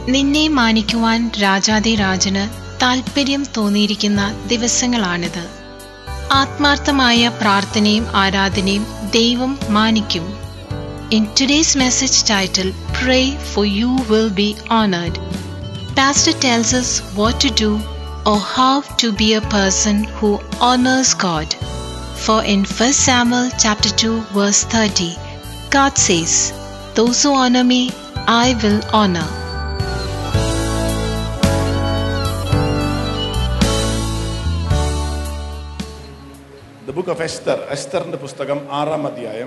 നിന്നെ മാനിക്കുവാൻ രാജാതിരാജന് താൽപ്പര്യം തോന്നിയിരിക്കുന്ന ദിവസങ്ങളാണിത് ആത്മാർത്ഥമായ പ്രാർത്ഥനയും ആരാധനയും ദൈവം മാനിക്കും In today's message titled Pray for You Will Be Honored, Pastor tells us what to do or how to be a person who honors God. For in 1 Samuel chapter 2 verse 30, God says, Those who honor me, I will honor. The book of Esther എസ്തറിന്റെ പുസ്തകം ആറാം അധ്യായം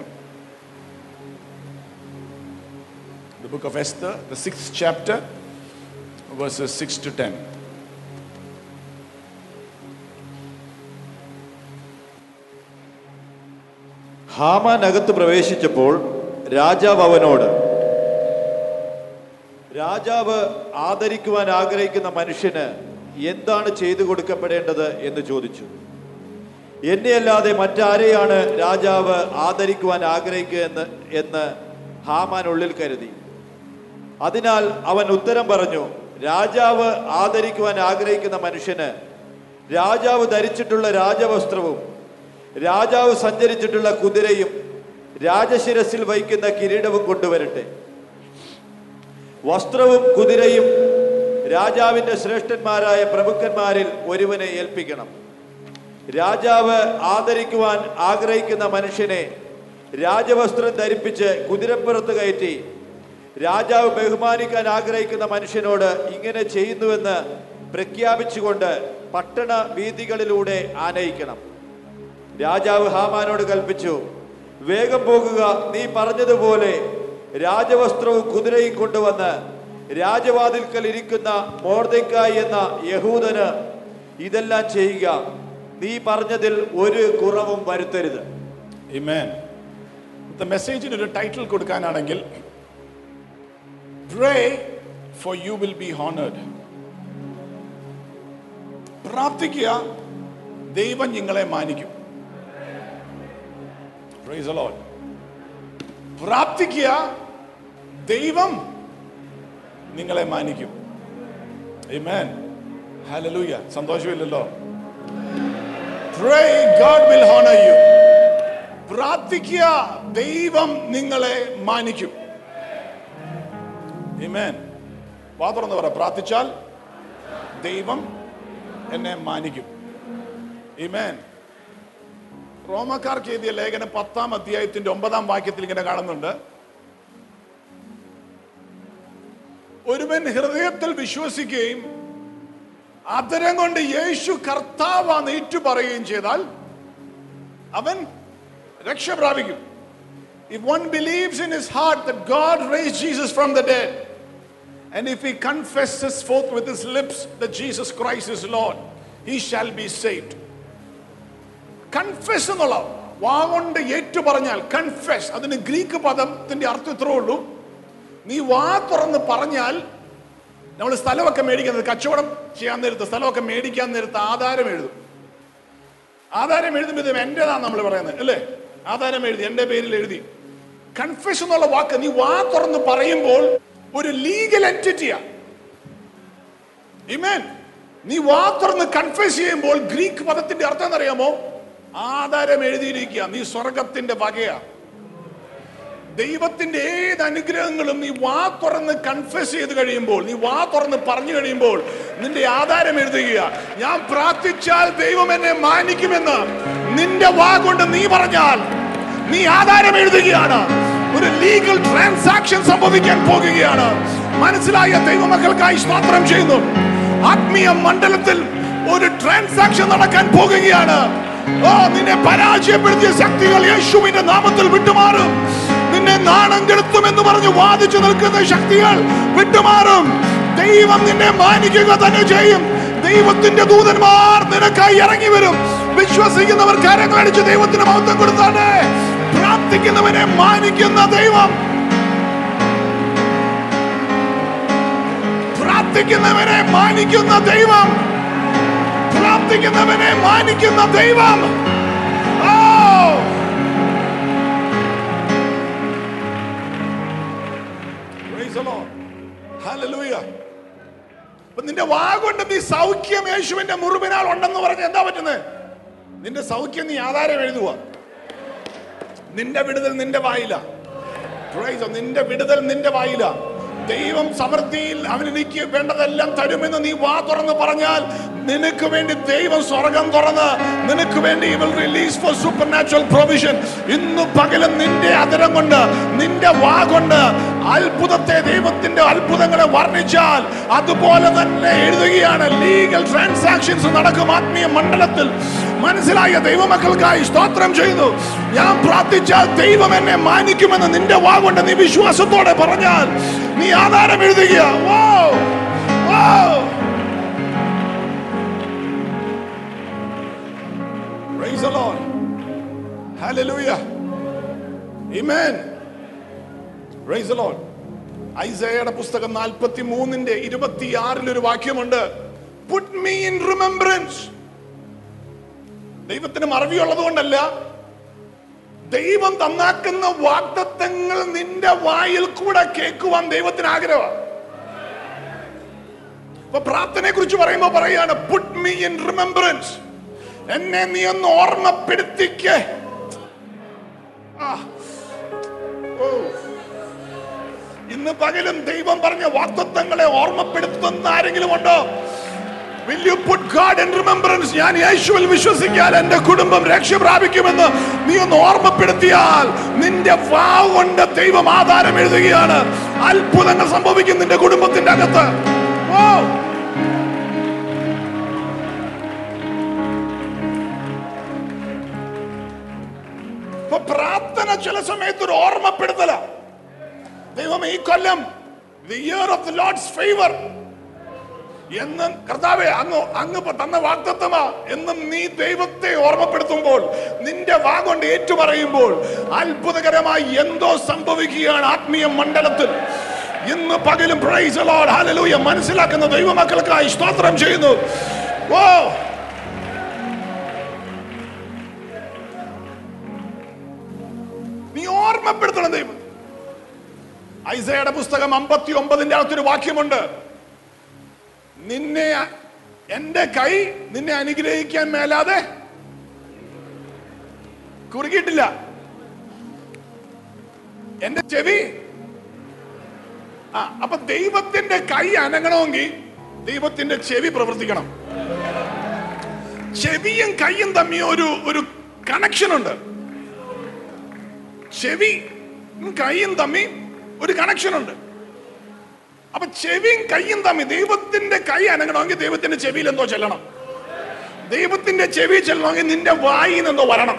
the book of Esther the six chapter verses six to ten Haman അകത്ത് പ്രവേശിച്ചപ്പോൾ രാജാവ് അവനോട് രാജാവ് ആദരിക്കുവാൻ ആഗ്രഹിക്കുന്ന മനുഷ്യന് എന്താണ് ചെയ്തു കൊടുക്കപ്പെടേണ്ടത് എന്ന് ചോദിച്ചു എന്നെ അല്ലാതെ മറ്റാരെയാണ് രാജാവ് ആദരിക്കുവാൻ ആഗ്രഹിക്കുക എന്ന് എന്ന് ഹാമാൻ ഉള്ളിൽ കരുതി അതിനാൽ അവൻ ഉത്തരം പറഞ്ഞു രാജാവ് ആദരിക്കുവാൻ ആഗ്രഹിക്കുന്ന മനുഷ്യന് രാജാവ് ധരിച്ചിട്ടുള്ള രാജവസ്ത്രവും രാജാവ് സഞ്ചരിച്ചിട്ടുള്ള കുതിരയും രാജശിരസിൽ വഹിക്കുന്ന കിരീടവും കൊണ്ടുവരട്ടെ വസ്ത്രവും കുതിരയും രാജാവിന്റെ ശ്രേഷ്ഠന്മാരായ പ്രഭുക്കന്മാരിൽ ഒരുവനെ ഏൽപ്പിക്കണം രാജാവ് ആദരിക്കുവാൻ ആഗ്രഹിക്കുന്ന മനുഷ്യനെ രാജവസ്ത്രം ധരിപ്പിച്ച് കുതിരപ്പുറത്ത് കയറ്റി രാജാവ് ബഹുമാനിക്കാൻ ആഗ്രഹിക്കുന്ന മനുഷ്യനോട് ഇങ്ങനെ ചെയ്യുന്നുവെന്ന് പ്രഖ്യാപിച്ചുകൊണ്ട് പട്ടണ വീതികളിലൂടെ ആനയിക്കണം രാജാവ് ഹാമാനോട് കൽപ്പിച്ചു വേഗം പോകുക നീ പറഞ്ഞതുപോലെ രാജവസ്ത്രവും കുതിരയും കൊണ്ടുവന്ന് രാജവാതിൽക്കൽ ഇരിക്കുന്ന മോർദക്കായി എന്ന യഹൂദന് ഇതെല്ലാം ചെയ്യുക നീ പറഞ്ഞതിൽ ഒരു കുറവും വരുത്തരുത് Amen. ദ മെസ്സേജിന് ഒരു ടൈറ്റിൽ കൊടുക്കാനാണെങ്കിൽ pray for you will be honoured പ്രാർത്ഥിക്കുക ദൈവം നിങ്ങളെ മാനിക്കും Praise the Lord. പ്രാർത്ഥിക്കുക ദൈവം നിങ്ങളെ മാനിക്കും Amen. Hallelujah. സന്തോഷമില്ലല്ലോ Pray God will honor you. പ്രാർത്ഥിക്കുക ദൈവം നിങ്ങളെ മാനിക്കും Amen. വാ തുറന്ന് പറ പ്രാർത്ഥിച്ചാൽ ദൈവം എന്നെ മാനിക്കും Amen. റോമക്കാർക്ക് എഴുതിയ ലേഖനം പത്താം അധ്യായത്തിന്റെ ഒമ്പതാം വാക്യത്തിൽ ഇങ്ങനെ കാണുന്നുണ്ട് ഒരുവൻ ഹൃദയത്തിൽ വിശ്വസിക്കുകയും അതരം കൊണ്ട് യേശു കർത്താവാന്ന് ഏറ്റു പറയുകയും ചെയ്താൽ അവൻ രക്ഷ പ്രാപിക്കും If one believes in his heart that God raised Jesus from the dead, and if he confesses forth with his lips that Jesus Christ is Lord, he shall be saved. Confess എന്നുള്ള വാ കൊണ്ട് ഏറ്റു പറഞ്ഞാൽ confess അതിന് Greek പദത്തിന്റെ അർത്ഥം ഇത്രേ ഉള്ളൂ നീ വാ തുറന്ന് പറഞ്ഞാൽ നമ്മൾ സ്ഥലമൊക്കെ മേടിക്കുന്നത് കച്ചവടം ചെയ്യാൻ നേരത്ത് സ്ഥലമൊക്കെ മേടിക്കാൻ നേരത്ത് ആധാരം എഴുതും ആധാരം എഴുതുമ്പോൾ ഇത് എന്റേതാണ് നമ്മൾ പറയുന്നത് അല്ലേ ആധാരം എഴുതി എന്റെ പേരിൽ എഴുതി കൺഫെസ് എന്നുള്ള വാക്ക് നീ വാ തുറന്ന് പറയുമ്പോൾ ഒരു ലീഗൽ എൻറ്റിറ്റിയാ ഇമേൻ നീ വാ തുറന്ന് കൺഫെസ് ചെയ്യുമ്പോൾ ഗ്രീക്ക് പദത്തിന്റെ അർത്ഥം എന്നറിയാമോ ആധാരം എഴുതിയിരിക്കുക നീ സ്വർഗത്തിന്റെ വകയാ ദൈവത്തിന്റെ ഏത് അനുഗ്രഹങ്ങളും നീ വാ തുറന്ന് കൺഫ്യസ് ചെയ്ത് കഴിയുമ്പോൾ നീ വാ തുറന്ന് പറഞ്ഞു കഴിയുമ്പോൾ നിന്റെ ആധാരം എഴുതുക ഞാൻ പ്രാർത്ഥിച്ചാൽ ദൈവം എന്നെ മാനിക്കുമെന്ന് നിന്റെ വാ കൊണ്ട് നീ പറഞ്ഞാൽ നീ ആധാരം എഴുതുകയാണ് ഒരു ലീഗൽ ട്രാൻസാക്ഷൻ സംഭവിക്കാൻ പോകുകയാണ് മനസ്സിലായ ദൈവമക്കൾക്കായി സ്തോത്രം ചെയ്യുന്നു ആത്മീയ മണ്ഡലത്തിൽ ഒരു ട്രാൻസാക്ഷൻ നടക്കാൻ പോകുകയാണ് ഓ നിന്നെ പരാജയപ്പെടുത്തിയ ശക്തികൾ യേശുവിന്റെ നാമത്തിൽ വിട്ടുമാറും നിന്നെ നാണം കെടുത്തുമെന്ന് പറഞ്ഞ് വാദിച്ചു നിൽക്കുന്ന ശക്തികൾ വിട്ടുമാറും ദൈവം നിന്നെ മാനിക്കുക തന്നെ ചെയ്യും ദൈവത്തിന്റെ ദൂതന്മാർ നിനക്കായി ഇറങ്ങി വരും വിശ്വസിക്കുന്നവർ കരങ്ങളടിച്ച് ദൈവത്തിന് മഹത്വം കൊടുത്താണ് പ്രാർത്ഥിക്കുന്നവനെ മാനിക്കുന്ന ദൈവം പ്രാർത്ഥിക്കുന്നവനെ മാനിക്കുന്ന ദൈവം പ്രാർത്ഥിക്കുന്നവനെ മാനിക്കുന്ന ദൈവം ഓ Praise the Lord. Hallelujah. നീ സൗഖ്യം യേശുവിന്റെ മുറിവിനാൽ ഉണ്ടെന്ന് പറഞ്ഞ് എന്താ പറ്റുന്നത് നിന്റെ സൗഖ്യം നീ ആധാരം എഴുതുക നിന്റെ വിടുതൽ നിന്റെ വായില Praise the- നിന്റെ വിടുതൽ നിന്റെ വായില ദൈവം സമൃദ്ധിയിൽ അവൻ എനിക്ക് വേണ്ടതെല്ലാം തരുമെന്ന് നീ വാ തുറന്ന് പറഞ്ഞാൽ നിനക്ക് വേണ്ടി ദൈവം സ്വർഗം തുറന്ന് നിനക്ക് വേണ്ടി release for supernatural provision ഇന്ന് പകലും നിന്റെ അതരം കൊണ്ട് നിന്റെ വാ കൊണ്ട് അത്ഭുതത്തെ ദൈവത്തിന്റെ അത്ഭുതങ്ങളെ വർണ്ണിച്ചാൽ അതുപോലെ തന്നെ എഴുതുകയാണ് ലീഗൽ ട്രാൻസാക്ഷൻസ് നടക്കും ആത്മീയ മണ്ഡലത്തിൽ മനസ്സിലായ ദൈവമക്കൾക്കായി സ്തോത്രം ചെയ്തു ഞാൻ പ്രാർത്ഥിച്ചാൽ ദൈവം എന്നെ മാനിക്കുമെന്ന് നിന്റെ വാ കൊണ്ട് നീ വിശ്വാസത്തോടെ പറഞ്ഞാൽ നീ ആധാരം എഴുതുക വോ വോ Praise the Lord. Hallelujah. Amen. Praise the Lord. ഐസയുടെ പുസ്തകം നാൽപ്പത്തി മൂന്നിന്റെ ഇരുപത്തിയാറിൽ ഒരു വാക്യമുണ്ട് പുട്ട് മീ ഇൻ റിമെമ്പറൻസ് ദൈവത്തിന് മറവിയുള്ളത് കൊണ്ടല്ല ദൈവം തന്നാക്കുന്ന വാഗ്ദത്തങ്ങൾ നിന്റെ വായിൽ കൂടെ കേൾക്കുവാൻ ദൈവത്തിന് ആഗ്രഹമാണ് അപ്പൊ പ്രാർത്ഥനയെ കുറിച്ച് പറയുമ്പോ പറയാണ് പുട്ട് മീ ഇൻ റിമെമ്പറൻസ് എന്നെ നീ ഒന്ന് ഓർമ്മപ്പെടുത്തിക്കേ ആ. ഓ. ഇന്ന് പകലും ദൈവം പറഞ്ഞ വാഗ്ദത്തങ്ങളെ ഓർമ്മപ്പെടുത്തുന്ന ആരെങ്കിലും ഉണ്ടോ Will you put God in remembrance? ഞാൻ യേശുവിൽ വിശ്വസിക്കാൻ എന്റെ കുടുംബം രക്ഷ പ്രാപിക്കുമെന്ന് നീ ഒന്ന് ഓർമ്മപ്പെടുത്തിയാൽ നിന്റെ വാ കൊണ്ട് ദൈവം ആധാരം എഴുതുകയാണ് അത്ഭുതങ്ങൾ സംഭവിക്കും നിന്റെ കുടുംബത്തിന്റെ അകത്ത് ഓ ഇപ്പൊ പ്രാർത്ഥന ചില സമയത്ത് ഒരു ഓർമ്മപ്പെടുത്തല ദൈവം ഈ കൊല്ലം the year of the Lord's favour എന്ന് കർത്താവെ അങ്ങ് അങ്ങ് ഇപ്പൊ തന്ന വാക്തത്വമാ എന്നും നീ ദൈവത്തെ ഓർമ്മപ്പെടുത്തുമ്പോൾ നിന്റെ വാ കൊണ്ട് ഏറ്റുപറയുമ്പോൾ അത്ഭുതകരമായി എന്തോ സംഭവിക്കുകയാണ് ആത്മീയ മണ്ഡലത്തിൽ ഇന്ന് പകലും പ്രൈസ് ലോർഡ് ഹല്ലേലൂയ മനസ്സിലാക്കുന്ന ദൈവമക്കൾക്കായി സ്തോത്രം ചെയ്യുന്നു ഓ നീ ഓർമ്മപ്പെടുത്തണം ദൈവം ഐസയുടെ പുസ്തകം അമ്പത്തി ഒമ്പതിന്റെ അകത്തൊരു വാക്യമുണ്ട് നിന്നെ എന്റെ കൈ നിന്നെ അനുഗ്രഹിക്കാൻ മേലാതെ കുറുകിയിട്ടില്ല എന്റെ ചെവി ആ അപ്പൊ ദൈവത്തിന്റെ കൈ അനങ്ങണമെങ്കിൽ ദൈവത്തിന്റെ ചെവി പ്രവർത്തിക്കണം ചെവിയും കൈയും തമ്മിൽ ഒരു ഒരു കണക്ഷൻ ഉണ്ട് ചെവി കൈയും തമ്മിൽ ഒരു കണക്ഷൻ ഉണ്ട് അപ്പൊ ചെവിയും കൈയും തമ്മിൽ ദൈവത്തിന്റെ കൈ അനങ്ങണമെങ്കിൽ ദൈവത്തിന്റെ ചെവിയിൽ എന്തോ ചെല്ലണം ദൈവത്തിന്റെ ചെവി ചെല്ലണമെങ്കിൽ നിന്റെ വായിൽ നിന്ന് എന്തോ വരണം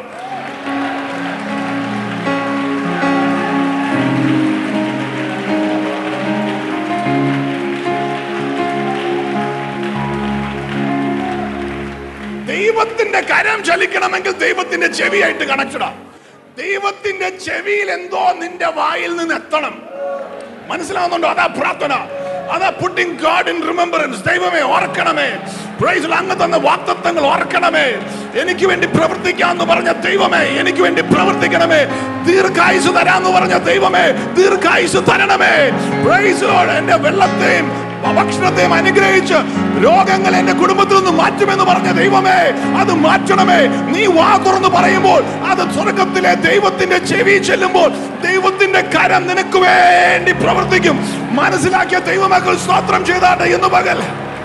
ദൈവത്തിന്റെ കരം ചലിക്കണമെങ്കിൽ ദൈവത്തിന്റെ ചെവിയായിട്ട് കണക്ഷടാ ദൈവത്തിന്റെ ചെവിയിൽ എന്തോ നിന്റെ വായിൽ നിന്ന് എത്തണം മനസ്സിലാവുന്നുണ്ടോ അതാ പ്രാർത്ഥന അതാ പുട്ടിങ് ഗാഡ് ഇൻ റിമെമ്പറൻസ് ദൈവമേ ഓർക്കണമേ പ്രൈസ് അങ്ങ് തന്ന വാക്തത്വങ്ങൾ ഓർക്കണമേ എനിക്ക് വേണ്ടി പ്രവർത്തിക്കാന്ന് പറഞ്ഞ ദൈവമേ എനിക്ക് വേണ്ടി പ്രവർത്തിക്കണമേ ദീർഘായുസ് തരാന്ന് പറഞ്ഞ ദൈവമേ ദീർഘായുസ് തരണമേ പ്രൈസ് എന്റെ വെള്ളത്തെയും ഭക്ഷണത്തെയും അനുഗ്രഹിച്ച് രോഗങ്ങൾ എന്റെ കുടുംബത്തിൽ നിന്ന് മാറ്റുമെന്ന് പറഞ്ഞ ദൈവമേ അത് മാറ്റണമേ നീ വാ തുറന്ന് പറയുമ്പോൾ അത് സ്വർഗത്തിലെ ദൈവത്തിന്റെ ചെവി ചെല്ലുമ്പോൾ ദൈവത്തിന്റെ കരം നിനക്ക് വേണ്ടി പ്രവർത്തിക്കും മനസ്സിലാക്കിയ ദൈവമക്കൾ സ്തോത്രം ചെയ്താട്ടെ എന്ന് പകൽ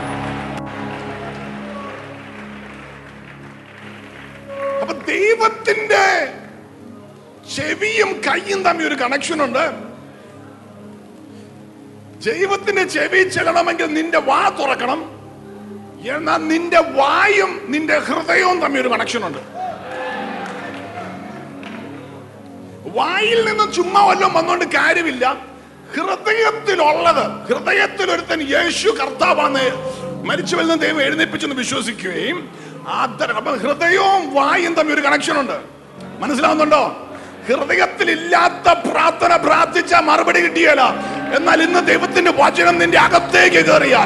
അപ്പൊ ദൈവത്തിന്റെ ചെവിയും കൈയും തമ്മിൽ ഒരു കണക്ഷൻ ഉണ്ട് ദൈവത്തിന്റെ ചെവി ചെല്ലണമെങ്കിൽ നിന്റെ വാ തുറക്കണം എന്നാൽ നിന്റെ വായും നിന്റെ ഹൃദയവും തമ്മിൽ ഒരു കണക്ഷൻ ഉണ്ട് വായിൽ നിന്ന് ചുമ്മാ വല്ലതും വന്നുകൊണ്ട് കാര്യമില്ല ഹൃദയത്തിലുള്ളത് ഹൃദയത്തിൽ ഒരുത്തൻ യേശു കർത്താവാന്ന് മരിച്ചുവെന്ന് നിന്ന് ദൈവം എഴുന്നേൽപ്പിച്ചെന്ന് വിശ്വസിക്കുകയും ആദരം അപ്പൊ ഹൃദയവും വായും തമ്മിൽ ഒരു കണക്ഷൻ ഉണ്ട് മനസ്സിലാവുന്നുണ്ടോ ഹൃദയത്തിൽ ഇല്ലാത്ത പ്രാർത്ഥന പ്രാർത്ഥിച്ച മറുപടി കിട്ടിയല്ല എന്നാൽ ഇന്ന് ദൈവത്തിന്റെ വചനം നിന്റെ അകത്തേക്ക് കയറിയാൽ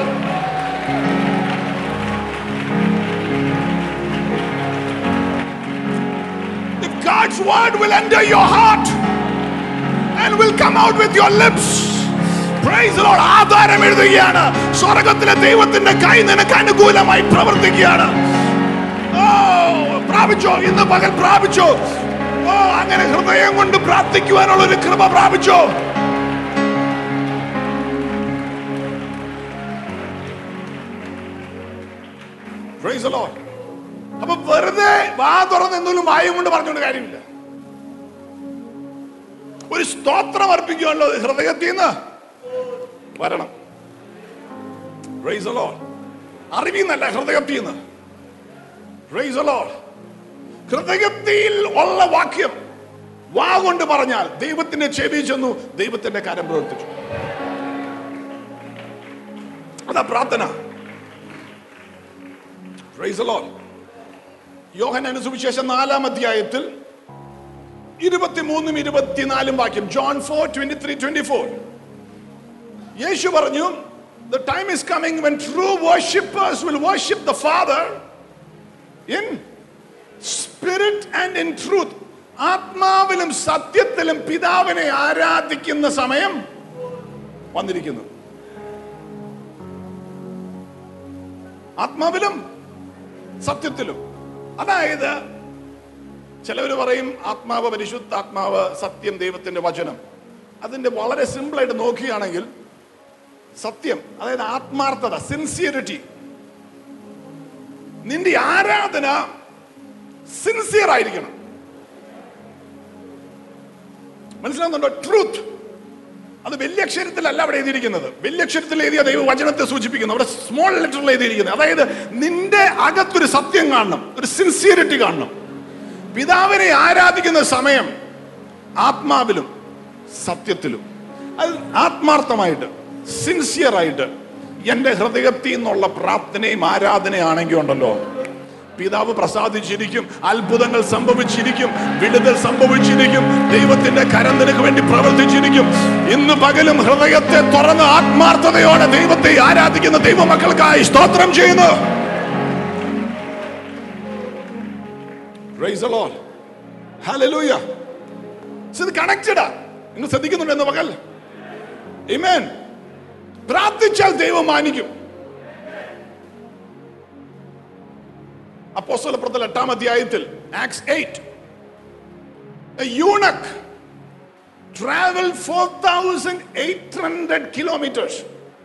If God's word will enter your heart and will come out with your lips, Praise the Lord. ആധാരം എഴുതുകയാണ് സ്വർഗത്തിലെ ദൈവത്തിന്റെ കൈ നിനക്ക് അനുകൂലമായി പ്രവർത്തിക്കുകയാണ് ഓ പ്രാപിച്ചോ ഇന്ന് പകൽ പ്രാപിച്ചോ ഓ അങ്ങനെ ഹൃദയം കൊണ്ട് പ്രാർത്ഥിക്കുവാനുള്ള ഒരു കൃപ പ്രാപിച്ചോ Praise the Lord. അപ്പൊ വെറുതെ വാ തുറന്ന് എന്തെങ്കിലും വായും കൊണ്ട് പറഞ്ഞുകൊണ്ട് കാര്യമില്ല ഒരു സ്തോത്രം അർപ്പിക്കുമല്ലോ ഹൃദയത്തിൽ നിന്ന് വരണം Praise the Lord. അറിവിൽ നിന്നല്ല ഹൃദയത്തിൽ നിന്ന് Praise the Lord. ഹൃദയത്തിൽ ഉള്ള വാക്യം വാ കൊണ്ട് പറഞ്ഞാൽ ദൈവത്തിന്റെ ചെവി ചെന്നു ദൈവത്തിന്റെ കാര്യം പ്രവർത്തിച്ചു അതാ പ്രാർത്ഥന Praise the Lord. യോഹന്നാന് സുവിശേഷം നാലാം അധ്യായത്തിൽ ഇരുപത്തിമൂന്നും ഇരുപത്തിനാലും വാക്യം John four twenty three twenty four യേശു പറഞ്ഞു the time is coming when true worshippers will worship the father in spirit and in truth ആത്മാവിലും സത്യത്തിലും പിതാവിനെ ആരാധിക്കുന്ന സമയം വന്നിരിക്കുന്നു ആത്മാവിലും സത്യത്തിലും അതായത് ചിലവർ പറയും ആത്മാവ് പരിശുദ്ധാത്മാവ് സത്യം ദൈവത്തിന്റെ വചനം അതിന്റെ വളരെ സിമ്പിൾ ആയിട്ട് നോക്കുകയാണെങ്കിൽ സത്യം അതായത് ആത്മാർത്ഥത സിൻസിയറിറ്റി നിന്റെ ആരാധന സിൻസിയർ ആയിരിക്കണം മനസ്സിലാവുന്നുണ്ടോ ട്രൂത്ത് അത് വലിയ അക്ഷരത്തിലല്ല അവിടെ എഴുതിയിരിക്കുന്നത് വലിയ അക്ഷരത്തിൽ എഴുതിയ ദൈവ വചനത്തെ സൂചിപ്പിക്കുന്നു അവിടെ സ്മോൾ ലെറ്ററിൽ എഴുതിയിരിക്കുന്നത് അതായത് നിന്റെ അകത്തൊരു സത്യം കാണണം ഒരു സിൻസിയറിറ്റി കാണണം പിതാവിനെ ആരാധിക്കുന്ന സമയം ആത്മാവിലും സത്യത്തിലും അത് ആത്മാർത്ഥമായിട്ട് സിൻസിയർ ആയിട്ട് എൻ്റെ ഹൃദയത്തിൽ നിന്നുള്ള പ്രാർത്ഥനയും ആരാധനയാണെങ്കിൽ ഉണ്ടല്ലോ പിതാവ് പ്രസാദിച്ചിരിക്കും അത്ഭുതങ്ങൾ സംഭവിച്ചിരിക്കും വിടുതൽ സംഭവിച്ചിരിക്കും ദൈവത്തിന്റെ കരം നിനക്ക് വേണ്ടി പ്രവർത്തിച്ചിരിക്കും ഇന്ന് പകലും ഹൃദയത്തെ തുറന്ന് ആത്മാർത്ഥതയോടെ ദൈവത്തെ ആരാധിക്കുന്ന ദൈവമക്കൾക്കായി സ്തോത്രം ചെയ്യുന്നു Praise the Lord. Hallelujah. So ഇത് കണക്റ്റഡാ നിങ്ങൾ ശ്രദ്ധിക്കുന്നുണ്ട് എന്ന് പകൽ Amen. പ്രാർത്ഥിച്ചാൽ ദൈവം മാനിക്കും അപ്പോസ്തല പ്രവർത്തന എട്ടാം അധ്യായത്തിൽ Acts eight eunuch travel four thousand eight hundred kilometres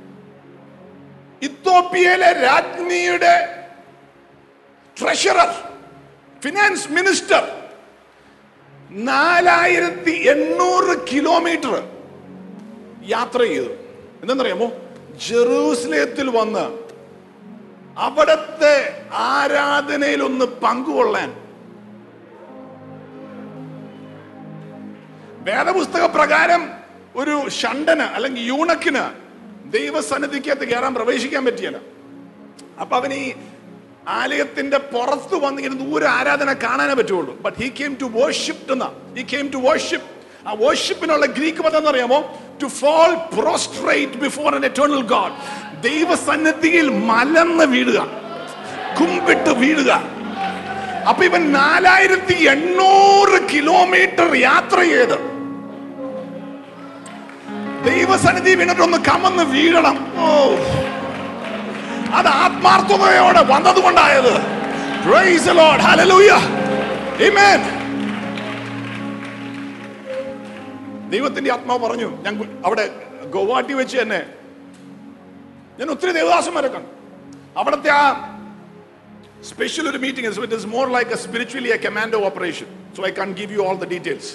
ഇത്തോപ്യയിലെ രാജ്ഞിയുടെ ട്രഷറർ ഫിനാൻസ് മിനിസ്റ്റർ നാലായിരത്തി എണ്ണൂറ് കിലോമീറ്റർ യാത്ര ചെയ്തു എന്തെന്നറിയാമോ ജെറൂസലേത്തിൽ വന്ന് അവിടത്തെ ആരാധനയിൽ ഒന്ന് പങ്കുകൊള്ളാൻ വേദപുസ്തക പ്രകാരം ഒരു ഷണ്ടന് അല്ലെങ്കിൽ യൂണക്കിന് ദൈവസന്നിധിക്കകത്ത് കയറാൻ പ്രവേശിക്കാൻ പറ്റിയല്ല അപ്പൊ അവൻ ഈ ആലയത്തിന്റെ പുറത്ത് വന്നിങ്ങനെ ദൂരെ ആരാധന കാണാനേ പറ്റുള്ളൂ but he came to worship എന്ന ഹി കെയിം ടു വർഷിപ്പ് ആ വർഷിപ്പിനുള്ള ഗ്രീക്ക് പദം എന്നറിയാമോ to fall prostrate before an eternal God ദൈവസന്നിധിയിൽ മലന്ന് വീഴുക കുമ്പിട്ട് വീഴുക അപ്പൊ ഇവൻ നാലായിരത്തി എണ്ണൂറ് കിലോമീറ്റർ യാത്ര ചെയ്ത് ദൈവസന്നിധി വീണിട്ട് ഒന്ന് കമന്ന് വീഴണം ഓ അത് ആത്മാർത്ഥതയോടെ വന്നതുകൊണ്ടായത് Praise the Lord. Hallelujah. Amen. ദൈവത്തിന്റെ ആത്മാവ് പറഞ്ഞു ഞാൻ ഗു- അവിടെ ഗോവാട്ടി വെച്ച് തന്നെ ഞാൻ ഒത്തിരി ദേവദാസന്മാരെ കണ്ടു അവിടുത്തെ ആ സ്പെഷ്യൽ ഒരു meeting it is more like a spiritually a commando operation so I can't give you all the details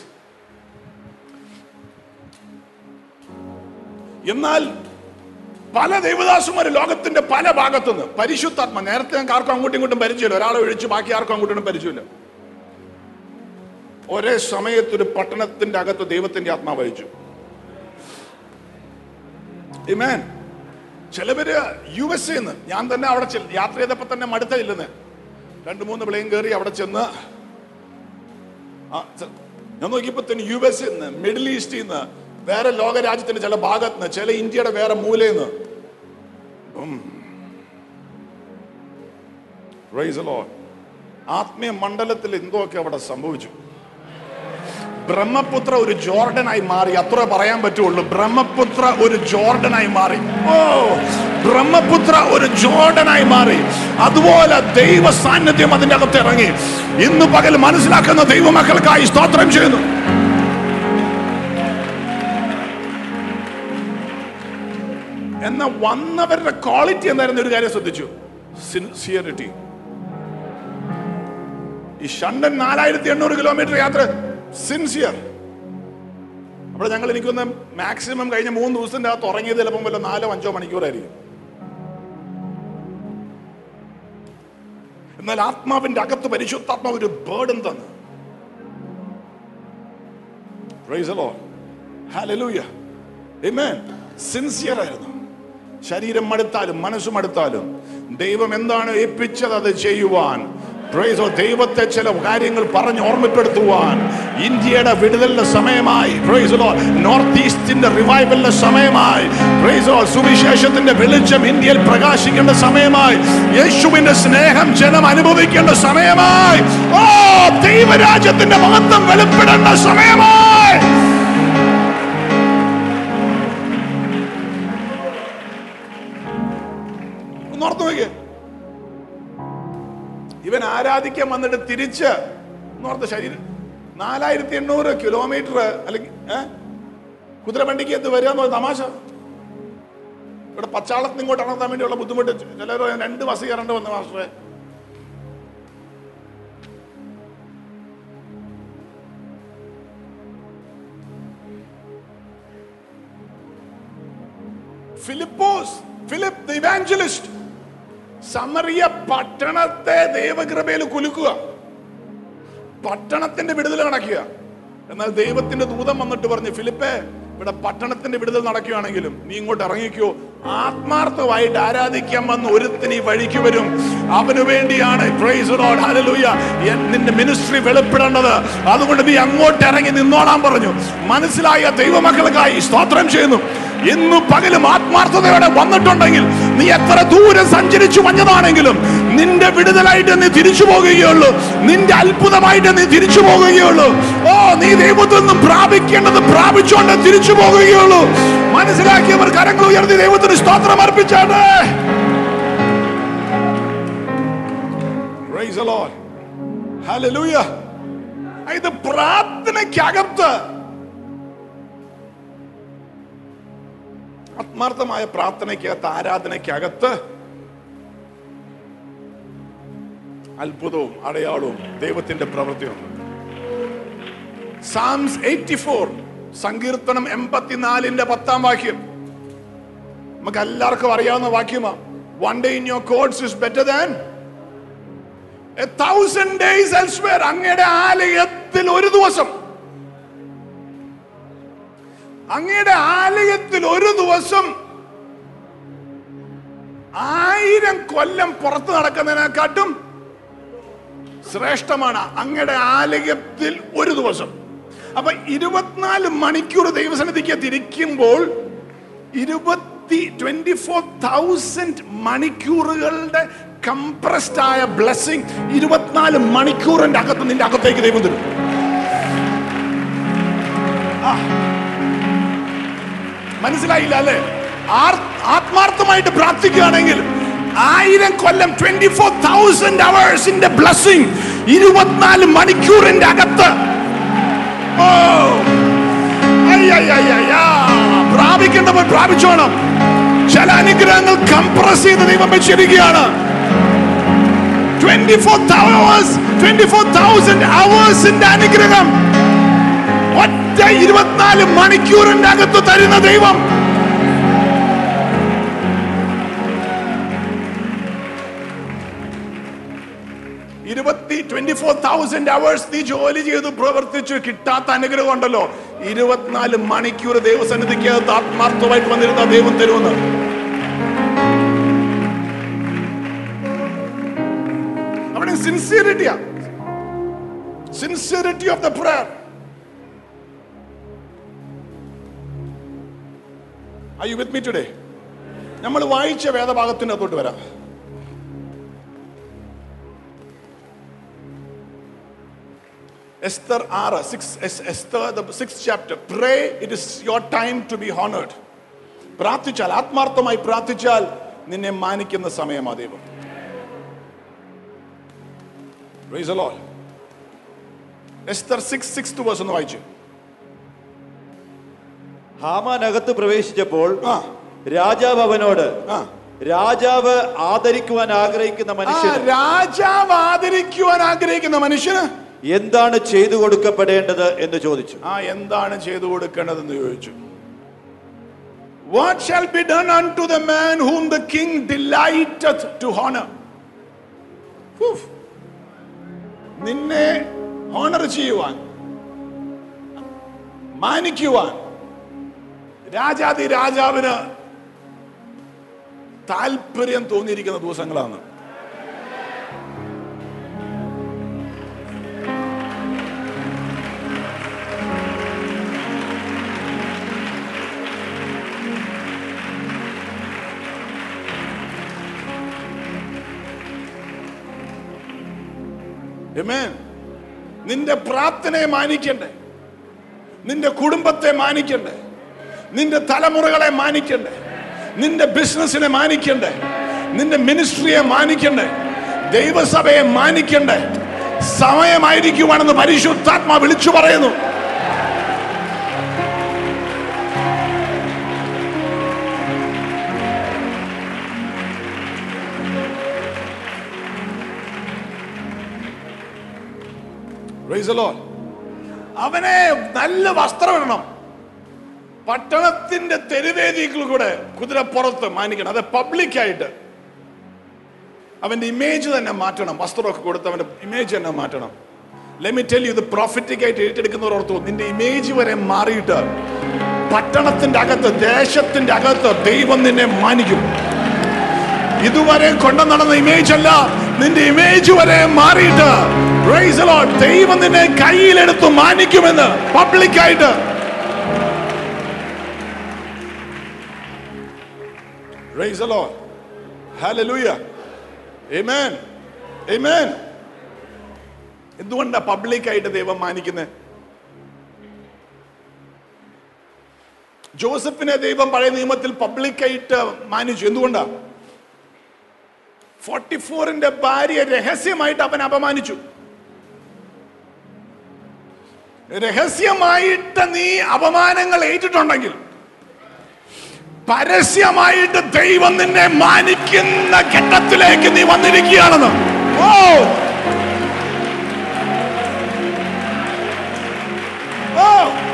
എന്നാൽ പല ദൈവദാസന്മാർ ലോകത്തിന്റെ പല ഭാഗത്തുനിന്ന് പരിശുദ്ധാത്മ നേരത്തെ ഞങ്ങൾക്ക് ആർക്കും അങ്ങോട്ടും ഇങ്ങോട്ടും പരിചയമില്ല ഒരാളെ ഒഴിച്ച് ബാക്കി ആർക്കും അങ്ങോട്ടും പരിചയമില്ല ഒരേ സമയത്ത് ഒരു പട്ടണത്തിന്റെ അകത്ത് ദൈവത്തിന്റെ ആത്മാവ് അയച്ചു Amen. ചിലവര് യു എസ് എന്ന് ഞാൻ തന്നെ അവിടെ ചെന്ന് യാത്ര ചെയ്തപ്പോ തന്നെ മടുത്ത ഇല്ലെന്ന് രണ്ട് മൂന്ന് പ്ലെയിൻ കയറി അവിടെ ചെന്ന് ആ, ച- ഞാൻ നോക്കിയപ്പോ തന്നെ യു എസ് നിന്ന് മിഡിൽ ഈസ്റ്റിൽ നിന്ന് വേറെ ലോകരാജ്യത്തിന്റെ ചില ഭാഗത്ത് നിന്ന് ചില ഇന്ത്യയുടെ വേറെ മൂലയിൽ നിന്ന് Praise the Lord. ആത്മീയ മണ്ഡലത്തിൽ എന്തൊക്കെ അവിടെ സംഭവിച്ചു ബ്രഹ്മപുത്ര ഒരു ജോർഡനായി മാറി അത്ര പറയാൻ പറ്റുള്ളൂ ബ്രഹ്മപുത്ര ഒരു ജോർഡനായി മാറി ഓ ബ്രഹ്മപുത്ര ഒരു ജോർഡനായി മാറി അതുപോലെ ദൈവ സാന്നിധ്യം അതിന്റെ അകത്ത് ഇറങ്ങി ഇന്ന് പകൽ മനസ്സിലാക്കുന്ന ദൈവമക്കൾക്കായി സ്തോത്രം ചെയ്യുന്നു എന്ന വന്നവരുടെ ക്വാളിറ്റി എന്തായിരുന്നു ഒരു കാര്യം ശ്രദ്ധിച്ചു സിൻസിയറിറ്റി ഈ ഷണ്ടൻ നാലായിരത്തി എണ്ണൂറ് കിലോമീറ്റർ യാത്ര സിൻസിയർ അവിടെ ഞങ്ങൾ എനിക്കൊന്ന് മാക്സിമം കഴിഞ്ഞ മൂന്ന് ദിവസത്തിന്റെ അകത്ത് ഉറങ്ങിയത് ചിലപ്പം വല്ല നാലോ അഞ്ചോ മണിക്കൂറായിരിക്കും എന്നാൽ ആത്മാവിന്റെ അകത്ത് പരിശുദ്ധാത്മാവ് ഒരു ബേർഡൻ തന്നു Praise the Lord. Hallelujah. Amen. Sincere ആയിരുന്നു ശരീരം മടുത്താലും മനസ്സ് മടുത്താലും ദൈവം എന്താണ് ഏൽപ്പിച്ചത് അത് ചെയ്യുവാൻ Praise the Lord. ദൈവത്തെ ചില കാര്യങ്ങൾ പറഞ്ഞ് ഓർമ്മപ്പെടുത്തുവാൻ ഇന്ത്യയുടെ വിടുതലിന്റെ സമയമായി Praise the Lord. നോർത്ത് ഈസ്റ്റിന്റെ റിവൈവലിന്റെ സമയമായി Praise the Lord. സുവിശേഷത്തിന്റെ വെളിച്ചം ഇന്ത്യയിൽ പ്രകാശിക്കേണ്ട സമയമായി യേശുവിന്റെ സ്നേഹം ജനം അനുഭവിക്കേണ്ട സമയമായി ഓ ദൈവരാജ്യത്തിന്റെ മഹത്വം വെളിപ്പെടേണ്ട സമയമായി ഒന്ന് ഓർത്ത് നോക്കിയേ ഇവൻ ആരാധിക്കാൻ വന്നിട്ട് തിരിച്ച് നോർത്ത് ശരീരം നാലായിരത്തി എണ്ണൂറ് കിലോമീറ്റർ അല്ലെങ്കിൽ ഏ? കുതിരവണ്ടിക്ക് എന്ത് വരിക എന്ന് പറഞ്ഞ തമാശ ഇവിടെ പച്ചാളത്തിന് ഇങ്ങോട്ട് ഇറങ്ങാൻ വേണ്ടിയുള്ള ബുദ്ധിമുട്ട് ചിലർ രണ്ട് ബസ് കയറേണ്ടി വന്നു മാസ്റ്ററെ Philipose Philip the evangelist Samaria പട്ടണത്തെ ദൈവകൃപയിൽ കുലുക്കുക പട്ടണത്തിന്റെ വിടുതൽ നടക്കുക എന്നാൽ ദൈവത്തിന്റെ ദൂതം വന്നിട്ട് പറഞ്ഞു ഫിലിപ്പേ ഇവിടെ പട്ടണത്തിന്റെ വിടുതൽ നടക്കുകയാണെങ്കിലും നീ ഇങ്ങോട്ട് ഇറങ്ങിക്കോ ആത്മാർത്ഥമായിട്ട് ആരാധിക്കാൻ വന്ന് ഒരുത്തിന് ഈ വഴിക്ക് വരും അവന് വേണ്ടിയാണ് praise the Lord, hallelujah. എൻ- നിന്റെ മിനിസ്ട്രി വെളിപ്പെടേണ്ടത് അതുകൊണ്ട് നീ അങ്ങോട്ട് ഇറങ്ങി നിന്നോളാൻ പറഞ്ഞു മനസ്സിലായ ദൈവമക്കൾക്കായി സ്തോത്രം ചെയ്യുന്നു ഇന്ന് പകലും ആത്മാർത്ഥതയോടെ വന്നിട്ടുണ്ടെങ്കിൽ നീ എത്ര ദൂരം സഞ്ചരിച്ചു വന്നതാണെങ്കിലും നിന്റെ വിടുതലായിട്ട് നീ തിരിച്ചു പോകുകയുള്ളൂ നിന്റെ അത്ഭുതമായിട്ട് നീ തിരിച്ചു പോകുകയുള്ളൂ ഓ നീ ദൈവത്തിൽ നിന്നും പ്രാപിക്കേണ്ടത് പ്രാപിച്ചുകൊണ്ട് തിരിച്ചു പോകുകയുള്ളൂ മനസ്സിലാക്കിയവർ കരങ്ങൾ ഉയർത്തി ദൈവത്തിന് സ്തോത്രം അർപ്പിച്ചാണ് Praise the Lord. Hallelujah. ഇത് പ്രാർത്ഥനയ്ക്കകത്ത് ആത്മാർത്ഥമായ പ്രാർത്ഥനയ്ക്കകത്ത് ആരാധനയ്ക്കകത്ത് അത്ഭുതവും അടയാളവും ദൈവത്തിന്റെ പ്രവൃത്തിയുണ്ട് സാംസ് എയ്റ്റി ഫോർ സങ്കീർത്തനം എൺപത്തിനാലിന്റെ പത്താം വാക്യം നമുക്ക് എല്ലാവർക്കും അറിയാവുന്ന വാക്യമാ one day in your courts is better than a thousand days elsewhere അങ്ങയുടെ ആലയത്തിൽ ഒരു ദിവസം അങ്ങയുടെ ആലയത്തിൽ ഒരു ദിവസം ആയിരം കൊല്ലം പുറത്ത് നടക്കുന്നതിനെക്കാട്ടും ശ്രേഷ്ഠമാണ് അങ്ങയുടെ ആലയത്തിൽ ഒരു ദിവസം അപ്പൊ ഇരുപത്തിനാല് മണിക്കൂർ ദൈവസന്നിധിക്ക് തിരിക്കുമ്പോൾ ഇരുപത്തി ട്വന്റി ഫോർ തൗസൻഡ് മണിക്കൂറുകളുടെ കംപ്രസ്ഡ് ആയ ബ്ലെസ്സിങ് ഇരുപത്തിനാല് മണിക്കൂറിന്റെ അകത്ത് നിന്റെ അകത്തേക്ക് ദൈവം തരും ആ. മനസ്സിലായില്ല അല്ലേ ആർ- ആത്മാർത്ഥമായിട്ട് പ്രാർത്ഥിക്കുകയാണെങ്കിൽ ആയിരം കൊല്ലം ട്വന്റി ഫോർ തൗസൻഡ് അവേഴ്സിന്റെ ബ്ലസ്സിംഗ് ഇരുപത്തിനാല് മണിക്കൂറിന്റെ അകത്ത് ഓ അയ്യയ്യയ്യയ്യാ. പ്രാപിക്കേണ്ടവർ പ്രാപിച്ചോണം ചില അനുഗ്രഹങ്ങൾ കംപ്രസ് ചെയ്ത് ദൈവം വെച്ചിരിക്കുകയാണ് twenty four hours twenty four thousand അവേഴ്സിന്റെ അനുഗ്രഹം ഒറ്റ ഇരുപത്തിനാല് മണിക്കൂറിന്റെ അകത്ത് തരുന്ന ദൈവം ഇരുപത്തി ട്വന്റി ഫോർ തൗസൻഡ് അവേഴ്സ് നീ ജോലി ചെയ്ത് പ്രവർത്തിച്ചു കിട്ടാത്ത അനുഗ്രഹം ഉണ്ടല്ലോ ഇരുപത്തിനാല് മണിക്കൂർ ദൈവസന്നിധിക്കകത്ത് ആത്മാർത്ഥമായിട്ട് വന്നിരുന്ന ദൈവം തരുമെന്ന് അവിടെ സിൻസിയറിറ്റിയാ sincerity of the prayer Are you with me today? നമ്മൾ വായിച്ച വേദഭാഗത്തിന്റെ അകത്തോട്ട് വരാം എസ്തർ ആറ് six Esther the six chapter pray it is your time to be honoured പ്രാർത്ഥിച്ചാൽ ആത്മാർത്ഥമായി പ്രാർത്ഥിച്ചാൽ നിന്നെ മാനിക്കുന്ന സമയമാ ദൈവം Praise the Lord. Esther six six two verse ഒന്ന് വായിച്ചു ഹാമാൻ അകത്ത് പ്രവേശിച്ചപ്പോൾ ആ രാജാവ് അവനോട് ആ രാജാവ് ആദരിക്കുവാൻ ആഗ്രഹിക്കുന്ന ആ, മനുഷ്യന് രാജാവ് ആദരിക്കുവാൻ ആഗ്രഹിക്കുന്ന മനുഷ്യന് എന്താണ് ചെയ്തു കൊടുക്കപ്പെടേണ്ടത് എന്ന് ചോദിച്ചു ആ എന്താണ് ചെയ്തു കൊടുക്കേണ്ടതെന്ന് ചോദിച്ചു what shall be done unto the man whom the king delighted to honour നിന്നെ ഹോണർ ചെയ്യുവാൻ മാനിക്കുവാൻ രാജാതി രാജാവിന് താല്പര്യം തോന്നിയിരിക്കുന്ന ദിവസങ്ങളാണ് Amen. നിന്റെ പ്രാർത്ഥനയെ മാനിക്കണ്ടേ നിന്റെ കുടുംബത്തെ മാനിക്കണ്ടേ നിന്റെ തലമുറകളെ മാനിക്കണ്ടേ നിന്റെ ബിസിനസ്സിനെ മാനിക്കണ്ടേ നിന്റെ മിനിസ്ട്രിയെ മാനിക്കണ്ടേ ദൈവസഭയെ മാനിക്കണ്ടേ സമയമായിരിക്കുവാണെന്ന് പരിശുദ്ധാത്മാ വിളിച്ചു പറയുന്നു Praise the Lord. അവനെ നല്ല വസ്ത്രം ഇടണം പട്ടണത്തിന്റെ തെരുവേദികൾ കൂടെ കുതിരപ്പുറത്ത് മാനിക്കണം അത് പബ്ലിക്കായിട്ട് അവന്റെ ഇമേജ് തന്നെ മാറ്റണം വസ്ത്രമൊക്കെ കൊടുത്ത് അവന്റെ ഇമേജ് തന്നെ മാറ്റണം ലെമി ടെൽ യു ഇത് പ്രോഫിറ്റിക് ആയിട്ട് ഏറ്റെടുക്കുന്നവർ ഓർത്തു നിന്റെ ഇമേജ് വരെ മാറിയിട്ട് പട്ടണത്തിന്റെ അകത്ത് ദേശത്തിന്റെ അകത്ത് ദൈവം നിന്നെ മാനിക്കും ഇതുവരെ കൊണ്ടു നടന്ന ഇമേജ് അല്ല നിന്റെ ഇമേജ് വരെ മാറിയിട്ട് Praise the Lord. ദൈവം നിന്നെ കയ്യിലെടുത്ത് മാനിക്കുമെന്ന് പബ്ലിക്കായിട്ട് Praise the Lord. Hallelujah. Amen. Amen. എന്തുകൊണ്ടാ പബ്ലിക്കായിട്ട് ദൈവം മാനിക്കുന്നത് ജോസഫിനെ ദൈവം പഴയ നിയമത്തിൽ പബ്ലിക്കായിട്ട് മാനിച്ചു എന്തുകൊണ്ടാ ഫോർട്ടി ഫോറിന്റെ ഭാര്യ രഹസ്യമായിട്ട് അവൻ അപമാനിച്ചു രഹസ്യമായിട്ട് നീ അപമാനങ്ങൾ ഏറ്റിട്ടുണ്ടെങ്കിൽ പരസ്യമായിട്ട് ദൈവം നിന്നെ മാനിക്കുന്ന ഘട്ടത്തിലേക്ക് നീ വന്നിരിക്കുകയാണെന്ന് ഓ ഓ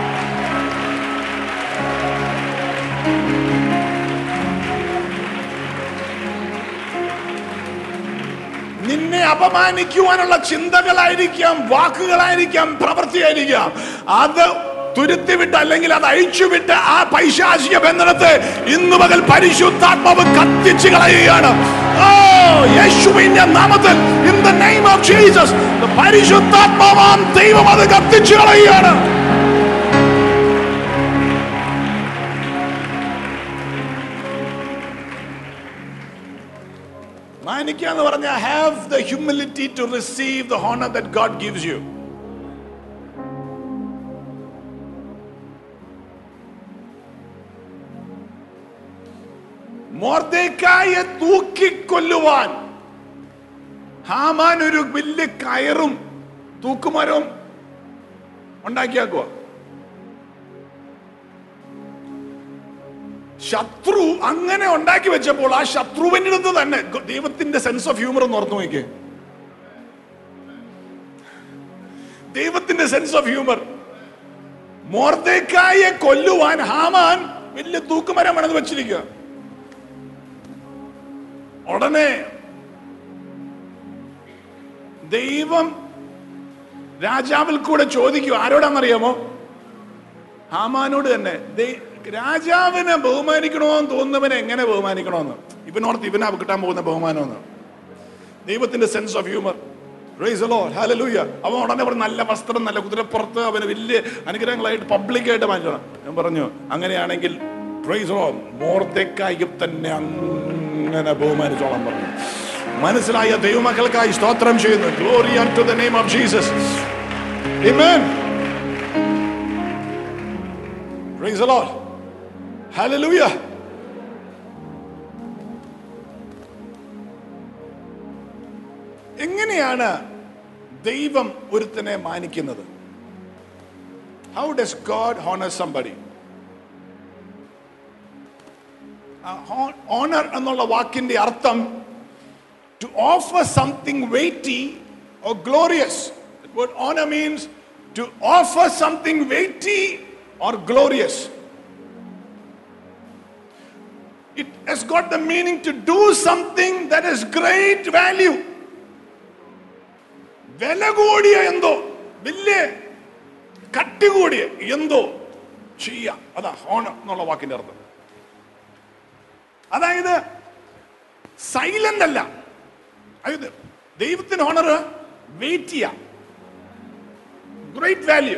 നിന്നെ അപമാനിക്കുവാനുള്ള ചിന്തകളായിരിക്കാം വാക്കുകളായിരിക്കാം പ്രവൃത്തിയായിരിക്കാം അത് തുരുത്തിവിട്ട് അല്ലെങ്കിൽ അത് അഴിച്ചുവിട്ട് ആ പൈശാചിക ബന്ധനത്തെ ഇന്നു പകൽ പരിശുദ്ധാത്മാവ് കത്തിച്ചു കളയുകയാണ് ഓ യേശുവിന്റെ നാമത്തിൽ in the name of Jesus പരിശുദ്ധാത്മാവാം ദൈവം അത് കത്തിച്ചു കളയുകയാണ് മാനിക്കുക എന്ന് പറഞ്ഞാൽ have the humility to receive the honour that God gives you മോർദേക്കായെ തൂക്കിക്കൊല്ലുവാൻ ഹാമാൻ ഒരു വലിയ കയറും തൂക്കുമരവും ഉണ്ടാക്കിയാക്കുക ശത്രു അങ്ങനെ ഉണ്ടാക്കി വെച്ചപ്പോൾ ആ ശത്രുവിൻ്റെ അടുത്ത് തന്നെ ഗ- ദൈവത്തിന്റെ സെൻസ് ഓഫ് ഹ്യൂമർ ഒന്ന് ഓർത്ത് നോക്കിയേ ദൈവത്തിന്റെ സെൻസ് ഓഫ് ഹ്യൂമർ മോർദേക്കായെ കൊല്ലുവാൻ ഹാമാൻ വലിയ തൂക്കുമരം പണിത് വെച്ചിരിക്കുക ഉടനെ ദൈവം രാജാവിൽ കൂടെ ചോദിക്കും ആരോടാണെന്നറിയാമോ ഹാമാനോട് തന്നെ ദൈ- രാജാവിനെ ബഹുമാനിക്കണമെന്ന് തോന്നുന്നവനെ എങ്ങനെ ബഹുമാനിക്കണമെന്ന് ഇവനോർത്ത് ഇവനാ കിട്ടാൻ പോകുന്ന ബഹുമാനമെന്ന് ദൈവത്തിന്റെ സെൻസ് ഓഫ് ഹ്യൂമർ ഹാലലൂയ അവൻ ഉടനെ പറഞ്ഞു നല്ല വസ്ത്രം നല്ല കുതിരപ്പുറത്ത് അവന് വലിയ അനുഗ്രഹങ്ങളായിട്ട് പബ്ലിക്കായിട്ട് മാറ്റണം ഞാൻ പറഞ്ഞു അങ്ങനെയാണെങ്കിൽ പ്രൈസ് മോർത്തേക്കായി തന്നെ അങ്ങനെ ബഹുമാനിച്ചോളാൻ പറഞ്ഞു മനസ്സിലായ ദൈവമക്കൾക്കായി സ്തോത്രം ചെയ്യുന്നു glory to the name of Jesus Amen. Praise the Lord. Hallelujah. എങ്ങനെയാണ് ദൈവം ഒരുത്തനെ മാനിക്കുന്നത് how does God honour somebody honour എന്നുള്ള വാക്കിന്റെ അർത്ഥം to offer something weighty or glorious word honour means to offer something weighty or glorious it has got the meaning to do something that is great value. വില കൂടിയ എന്തോ വലിയ കട്ടി കൂടിയ എന്തോ ചെയ്യാം അതാ ഓണം എന്നുള്ള വാക്കിന്റെ അർത്ഥം അതായത് സൈലന്റ് അല്ല അതായത് ദൈവത്തിന് ഓണർ വെയിറ്റ് ചെയ്യാം great value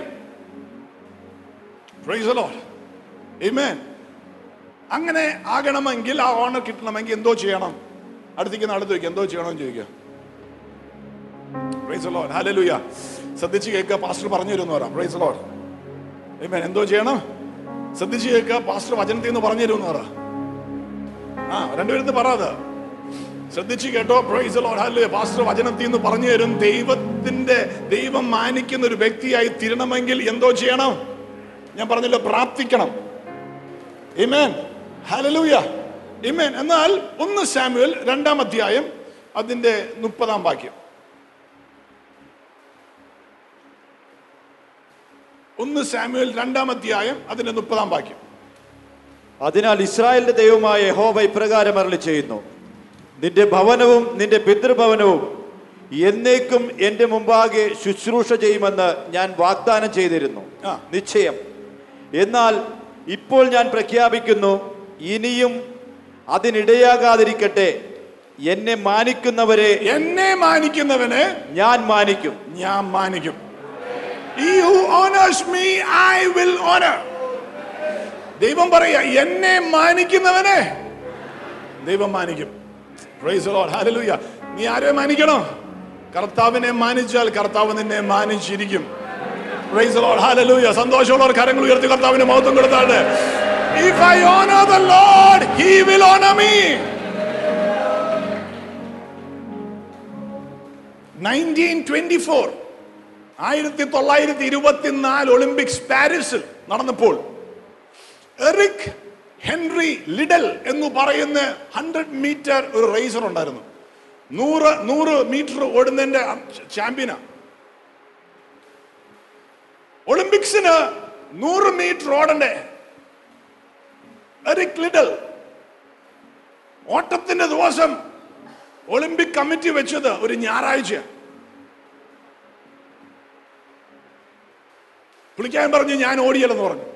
praise Lord Amen. അങ്ങനെ ആകണമെങ്കിൽ ആ ഓണർ കിട്ടണമെങ്കിൽ എന്തോ ചെയ്യണം അടുത്തേക്ക് അടുത്ത് വയ്ക്കുക എന്തോ ചെയ്യണമെന്ന് ചോദിക്കുക പ്രൈസ് ലോഡ് ഹല്ലേലൂയ ശ്രദ്ധിച്ച് കേൾക്കുക പാസ്റ്റർ പറഞ്ഞു തരുമെന്ന് പറയാം പ്രൈസ് ലോഡ് Amen. എന്തോ ചെയ്യണം ശ്രദ്ധിച്ച് കേൾക്കുക പാസ്റ്റർ വചനത്തിൽ നിന്ന് പറഞ്ഞു തരുമെന്ന് പറ ആ രണ്ടുപേരും പറയാതെ ശ്രദ്ധിച്ച് കേട്ടോ പ്രൈസ് ലോഡ് ഹല്ലേലൂയ പാസ്റ്റർ വചനത്തിൽ നിന്ന് പറഞ്ഞു തരും ദൈവത്തിന്റെ ദൈവം മാനിക്കുന്ന ഒരു വ്യക്തിയായി തീരണമെങ്കിൽ എന്തോ ചെയ്യണം ഞാൻ പറഞ്ഞല്ലോ പ്രാർത്ഥിക്കണം Amen. Hallelujah. Amen. എന്നാൽ ഒന്ന് സാമുവൽ രണ്ടാം അധ്യായം അതിന്റെ മുപ്പതാം വാക്യം ഒന്ന് സാമുവൽ രണ്ടാം അധ്യായം അതിന്റെ മുപ്പതാം വാക്യം അതിനാൽ ഇസ്രായേലിന്റെ ദൈവമായ യഹോവ ഇപ്രകാരം അരളി ചെയ്യുന്നു നിന്റെ ഭവനവും നിന്റെ പിതൃഭവനവും എന്നേക്കും എന്റെ മുമ്പാകെ ശുശ്രൂഷ ചെയ്യുമെന്ന് ഞാൻ വാഗ്ദാനം ചെയ്തിരുന്നു ആ. നിശ്ചയം എന്നാൽ ഇപ്പോൾ ഞാൻ പ്രഖ്യാപിക്കുന്നു ഇനിയും അതിനിടയാകാതിരിക്കട്ടെ എന്നെ മാനിക്കുന്നവരെ എന്നെ മാനിക്കുന്നവനെ ഞാൻ മാനിക്കും ഞാൻ മാനിക്കും He who honors me, I will honor. ദൈവം പറയാ എന്നെ മാനിക്കുന്നവനെ ദൈവം മാനിക്കും Praise the Lord. Hallelujah. നീ ആരെ മാനിക്കണോ കർത്താവിനെ മാനിച്ചാൽ കർത്താവ് നിന്നെ മാനിച്ചിരിക്കും Praise the Lord. Hallelujah. സന്തോഷമുള്ളവർ കരങ്ങൾ ഉയർത്തി കർത്താവിന് മഹത്വം കൊടുത്താണ് If I honor the Lord, He will honor me. 1924 ആയിരത്തി തൊള്ളായിരത്തി ഇരുപത്തിനാല് ഒളിമ്പിക്സ് പാരീസിൽ നടന്നപ്പോൾ എറിക് ഹെൻറി ലിഡൽ എന്ന് പറയുന്ന ഹൺഡ്രഡ് മീറ്റർ ഒരു റേസർ ഉണ്ടായിരുന്നു നൂറ് നൂറ് മീറ്റർ ഓടുന്നതിന്റെ ചാമ്പ്യനാ ഒളിമ്പിക്സിന് നൂറ് മീറ്റർ ഓടണ്ടേ എറിക് ലിഡൽ ഓട്ടത്തിന്റെ ദിവസം ഒളിമ്പിക് കമ്മിറ്റി വെച്ചത് ഒരു ഞായറാഴ്ച പുള്ളിക്കാൻ പറഞ്ഞു ഞാൻ ഓടിയല്ലെന്ന് പറഞ്ഞു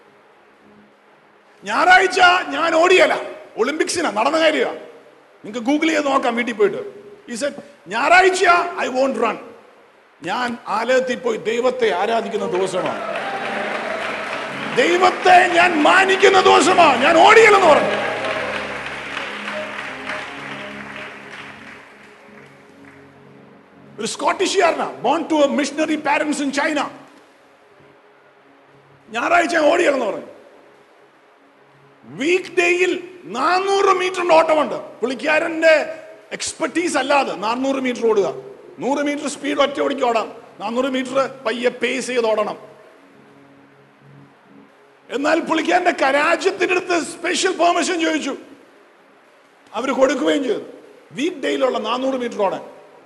ഞായറാഴ്ച ഞാൻ ഓടിയല്ല ഒളിമ്പിക്സിനാ നടന്ന കാര്യമാണ് നിങ്ങൾക്ക് ഗൂഗിൾ ചെയ്ത് നോക്കാം വീട്ടിൽ പോയിട്ട് ഈ സെറ്റ് ഞായറാഴ്ച ഐ വോണ്ട് റൺ ഞാൻ ആലയത്തിൽ പോയി ദൈവത്തെ ആരാധിക്കുന്ന ദിവസമാണ് ദൈവത്തെ ഞാൻ മാനിക്കുന്ന ദിവസമാണ് ഞാൻ ഓടിയല്ലെന്ന് പറഞ്ഞു ഒരു സ്കോട്ടിഷുകാരനാ born to missionary parents in China ഞായറാഴ്ച ഓടിയല്ലെന്ന് പറഞ്ഞു വീക്ക് ഡേയിൽ നാനൂറ് മീറ്ററിന്റെ ഓട്ടമുണ്ട് പുള്ളിക്കാരന്റെ എക്സ്പെർട്ടീസ് അല്ലാതെ നാനൂറ് മീറ്റർ ഓടുക നൂറ് മീറ്റർ സ്പീഡ് ഒറ്റ ഓടിക്ക് ഓടാം നാനൂറ് മീറ്റർ പയ്യെ പേസ് ചെയ്ത് ഓടണം എന്നാൽ പുള്ളിക്കാരന്റെ കരാജ്യത്തിന്റെ അടുത്ത് സ്പെഷ്യൽ പെർമിഷൻ ചോദിച്ചു അവർ കൊടുക്കുകയും ചെയ്തു വീക്ക് ഡേയിലുള്ള നാനൂറ് മീറ്റർ ഓടാൻ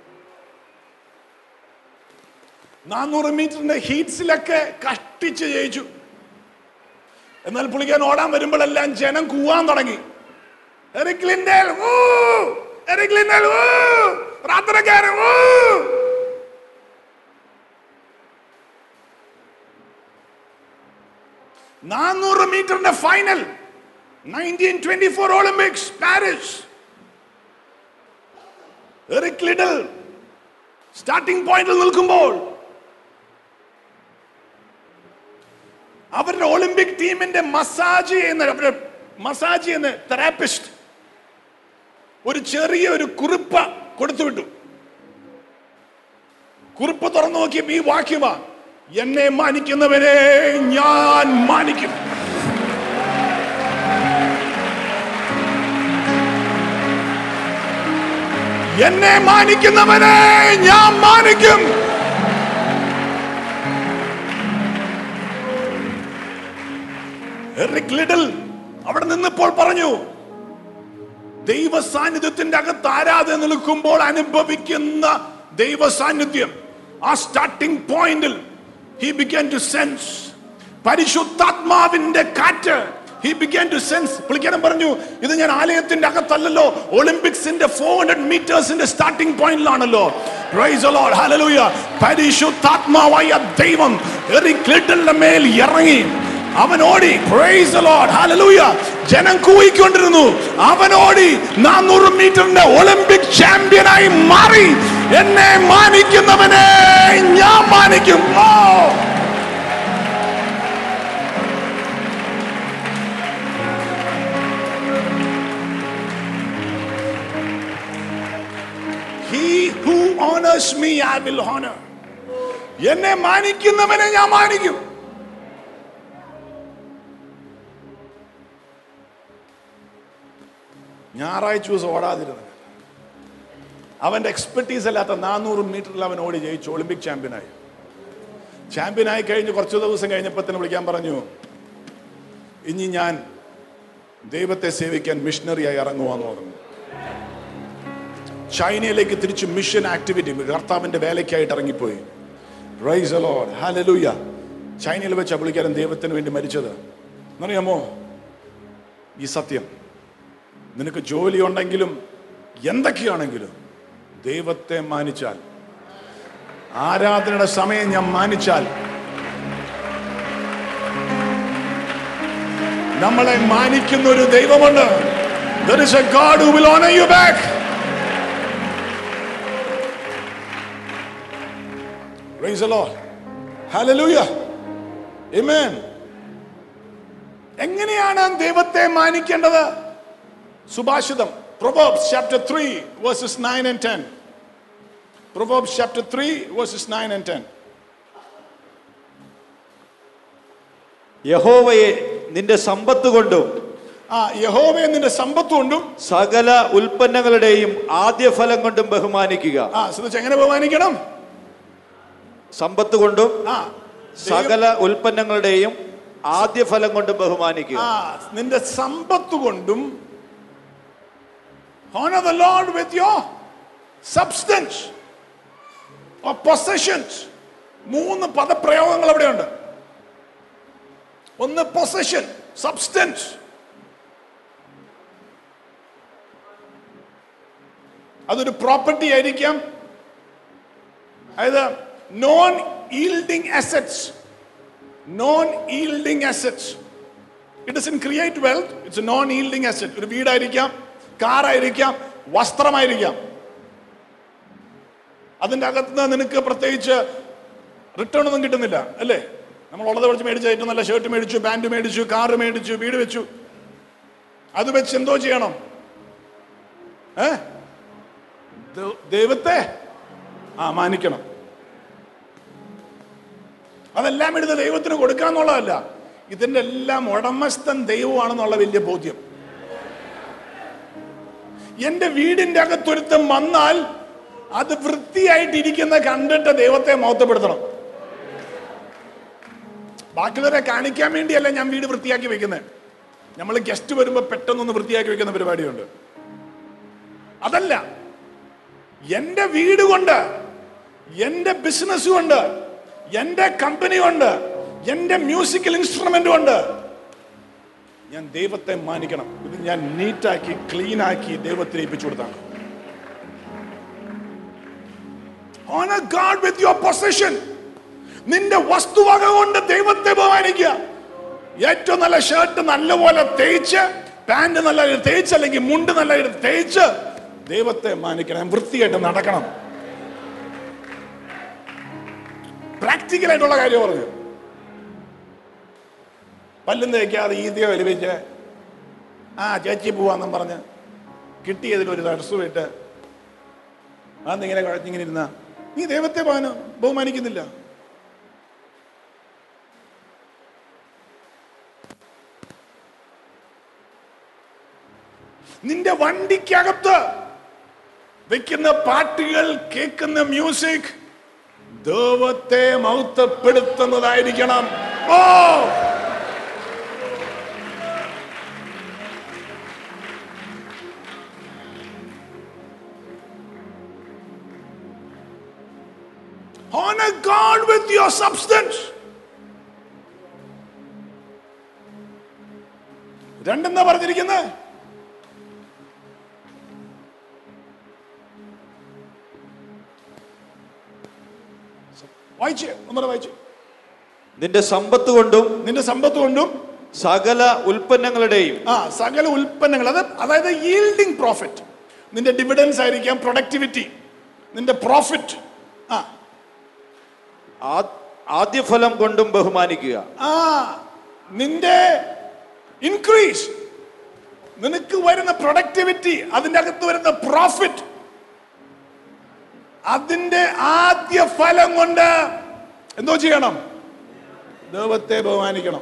നാനൂറ് മീറ്ററിന്റെ ഹീറ്റ്സിലൊക്കെ കഷ്ടിച്ച് ജയിച്ചു എന്നാൽ പുള്ളിക്കാൻ ഓടാൻ വരുമ്പോഴെല്ലാം ജനം കൂവാൻ തുടങ്ങി എറിക് ലിൻഡേൽ, ഊ! എറിക് ലിൻഡേൽ, ഊ! പ്രാർത്ഥനക്കാരൻ, ഊ! നാനൂറ് മീറ്ററിന്റെ final nineteen twenty four Olympics Paris Eric Liddell starting പോയിന്റിൽ നിൽക്കുമ്പോൾ അവരുടെ ഒളിമ്പിക് ടീമിന്റെ മസാജ് ചെയ്യുന്ന അവരുടെ മസാജ് ചെയ്യുന്ന തെറാപ്പിസ്റ്റ് ഒരു ചെറിയ ഒരു കുറിപ്പ് കൊടുത്തു വിട്ടു കുറിപ്പ് തുറന്നു നോക്കിയപ്പോ ഈ വാക്യമാ എന്നെ മാനിക്കുന്നവരെ ഞാൻ മാനിക്കും എന്നെ മാനിക്കുന്നവനെ ഞാൻ മാനിക്കും എറിക് ലിഡിൽ അവിടെ നിന്നിപ്പോൾ പറഞ്ഞു ദൈവ സാന്നിധ്യത്തിന്റെ അകത്ത് ആരാധന നിൽക്കുമ്പോൾ അനുഭവിക്കുന്ന ദൈവ സാന്നിധ്യം ആ സ്റ്റാർട്ടിംഗ് പോയിന്റിൽ ഹി ബിഗൻ ടു സെൻസ് പരിശുദ്ധാത്മാവിന്റെ കാറ്റ് ഹി ബിഗൻ ടു സെൻസ് പുള്ളിക്കാരൻ പറഞ്ഞു ഇത് ഞാൻ ആലയത്തിന്റെ അകത്തല്ലല്ലോ ഒളിമ്പിക്സിന്റെ ഫോർ ഹൺഡ്രഡ് മീറ്റേഴ്സിന്റെ സ്റ്റാർട്ടിംഗ് പോയിന്റിലാണല്ലോ Praise the Lord. Hallelujah. പരിശുദ്ധാത്മാവായ ദൈവം എറിക് ലിഡിലിന്റെ മേൽ ഇറങ്ങി അവൻ ഓടി പ്രൈസ് the Lord hallelujah ജനം കൂയിക്കൊണ്ടിരുന്നു അവൻ ഓടി നാനൂറ് മീറ്ററിന്റെ ഒളിമ്പിക് ചാമ്പ്യനായി മാറി എന്നെ മാനിക്കുന്നവനെ ഞാൻ മാനിക്കും ഓ He who honors me, I will honor. എന്നെ മാനിക്കുന്നവനെ ഞാൻ മാനിക്കും ഞായറാഴ്ച ദിവസം ഓടാതിരുന്നത് അവന്റെ എക്സ്പെർട്ടീസ് അല്ലാത്ത നാനൂറ് മീറ്ററിൽ അവൻ ഓടി ജയിച്ചു ഒളിമ്പിക് ചാമ്പ്യനായി ചാമ്പ്യനായി കഴിഞ്ഞ് കുറച്ച് ദിവസം കഴിഞ്ഞപ്പോൾ തന്നെ വിളിക്കാൻ പറഞ്ഞു ഇനി ഞാൻ ദൈവത്തെ സേവിക്കാൻ മിഷണറിയായി ഇറങ്ങുവാന്ന് പറഞ്ഞു ചൈനയിലേക്ക് തിരിച്ച് മിഷൻ ആക്ടിവിറ്റി കർത്താവിന്റെ വേലയ്ക്കായിട്ട് ഇറങ്ങിപ്പോയി റൈസ് അലോഡ് ഹാലലൂയ ചൈനയിൽ വെച്ച പുള്ളിക്കാരൻ ദൈവത്തിന് വേണ്ടി മരിച്ചത് എന്നറിയാമോ ഈ സത്യം നിനക്ക് ജോലി ഉണ്ടെങ്കിലും എന്തൊക്കെയാണെങ്കിലും ദൈവത്തെ മാനിച്ചാൽ ആരാധനയുടെ സമയം ഞാൻ മാനിച്ചാൽ നമ്മളെ മാനിക്കുന്ന ഒരു ദൈവമുണ്ട് There is a God who will honor you back. Praise the Lord. Hallelujah. Amen. എങ്ങനെയാണ് ദൈവത്തെ മാനിക്കേണ്ടത് സുഭാഷിതം Proverbs chapter 3 verses 9 and 10. Proverbs chapter 3 verses 9 and 10. യഹോവയെ നിന്റെ സമ്പത്ത് കൊണ്ടും ആ യഹോവയെ നിന്റെ സമ്പത്ത് കൊണ്ടും സകല ഉൽപ്പന്നങ്ങളുടെയും ആദ്യഫലം കൊണ്ടും ബഹുമാനിക്കുക ആ ശ്രദ്ധിച്ച് എങ്ങനെ ബഹുമാനിക്കണം സമ്പത്ത് കൊണ്ടും ആ സകല ഉൽപ്പന്നങ്ങളുടെയും ആദ്യഫലം കൊണ്ടും ബഹുമാനിക്കുക ആ നിന്റെ സമ്പത്ത് കൊണ്ടും honor the Lord with your substance or possessions മൂന്ന് പദപ്രയോഗങ്ങൾ അവിടെയുണ്ട് ഒന്ന് പൊസഷൻ സബ്സ്റ്റൻസ് അതൊരു പ്രോപ്പർട്ടി ആയിരിക്കാം അതായത് non yielding assets non yielding assets it is in create wealth it's non yielding asset ഒരു വീടായിരിക്കാം കാറായിരിക്കാം വസ്ത്രമായിരിക്കാം അതിൻ്റെ അകത്ത് നിനക്ക് പ്രത്യേകിച്ച് റിട്ടേൺ ഒന്നും കിട്ടുന്നില്ല അല്ലേ നമ്മൾ ഉള്ളത് കുറച്ച് മേടിച്ച ഏറ്റവും നല്ല ഷർട്ട് മേടിച്ചു പാൻറ് മേടിച്ചു കാറ് മേടിച്ചു വീട് വെച്ചു അത് വെച്ച് എന്തോ ചെയ്യണം ഏ ദ- ദൈവത്തെ ആ മാനിക്കണം അതെല്ലാം എടുത്ത് ദൈവത്തിന് കൊടുക്കാന്നുള്ളതല്ല ഇതിന്റെ എല്ലാം ഉടമസ്ഥൻ ദൈവമാണെന്നുള്ള വലിയ ബോധ്യം എന്റെ വീടിന്റെ അകത്തൊരുത്തം വന്നാൽ അത് വൃത്തിയായിട്ടിരിക്കുന്ന കണ്ടിട്ട് ദൈവത്തെ മഹത്വപ്പെടുത്തണം ബാക്കിയുള്ളവരെ കാണിക്കാൻ വേണ്ടിയല്ല ഞാൻ വീട് വൃത്തിയാക്കി വെക്കുന്നത് നമ്മൾ ഗസ്റ്റ് വരുമ്പോൾ പെട്ടെന്നൊന്ന് വൃത്തിയാക്കി വെക്കുന്ന പരിപാടിയുണ്ട് അതല്ല എന്റെ വീട് കൊണ്ട് എന്റെ ബിസിനസ് കൊണ്ട് എന്റെ കമ്പനി കൊണ്ട് എന്റെ മ്യൂസിക്കൽ ഇൻസ്ട്രുമെന്റ് കൊണ്ട് ഞാൻ ദൈവത്തെ മാനിക്കണം ഇത് ഞാൻ നീറ്റാക്കി ക്ലീൻ ആക്കി ദൈവത്തിന് ഏൽപ്പിച്ചു കൊടുത്താണ് Honor God with your possession. നിന്റെ വസ്തുവക കൊണ്ട് ദൈവത്തെ ബഹുമാനിക്കുക ഏറ്റവും നല്ല ഷർട്ട് നല്ലപോലെ തേച്ച് പാന്റ് നല്ല തേച്ച് അല്ലെങ്കിൽ മുണ്ട് നല്ല തേച്ച് ദൈവത്തെ മാനിക്കണം വൃത്തിയായിട്ട് നടക്കണം പ്രാക്ടിക്കൽ ആയിട്ടുള്ള കാര്യം പറഞ്ഞു പല്ലും തേക്കാതെ ഈതിയോ വലിപ്പിച്ച് ആ ചേച്ചി പോവാന്നും പറഞ്ഞ് കിട്ടിയതിൽ ഒരു തടസ്സം ഇട്ട് അന്നിങ്ങനെ കുഴച്ചിങ്ങനെ ഇരുന്ന നീ ദൈവത്തെ ബഹുമാന- ബഹുമാനിക്കുന്നില്ല നിന്റെ വണ്ടിക്കകത്ത് വെക്കുന്ന പാട്ടുകൾ കേൾക്കുന്ന മ്യൂസിക് ദൈവത്തെ മൗത്തപ്പെടുത്തുന്നതായിരിക്കണം ഓ Honor God with your substance. രണ്ടെന്നാ പറഞ്ഞിരിക്കുന്നത് വായിച്ച് ഒന്നുകൂടെ വായിച്ച് നിന്റെ സമ്പത്ത് കൊണ്ടും നിന്റെ സമ്പത്ത് കൊണ്ടും സകല ഉൽപ്പന്നങ്ങളുടെയും ആ സകല ഉൽപ്പന്നങ്ങൾ അത് അതായത് yielding പ്രോഫിറ്റ് നിന്റെ ഡിവിഡൻസ് ആയിരിക്കാം പ്രൊഡക്ടിവിറ്റി നിന്റെ പ്രോഫിറ്റ് ആ ആ- ആദ്യഫലം കൊണ്ടും ബഹുമാനിക്കുക ആ നിന്റെ ഇൻക്രീസ് നിനക്ക് വരുന്ന പ്രൊഡക്ടിവിറ്റി അതിന്റെ അകത്ത് വരുന്ന പ്രോഫിറ്റ് അതിന്റെ ആദ്യ ഫലം കൊണ്ട് എന്തോ ചെയ്യണം ദൈവത്തെ ബഹുമാനിക്കണം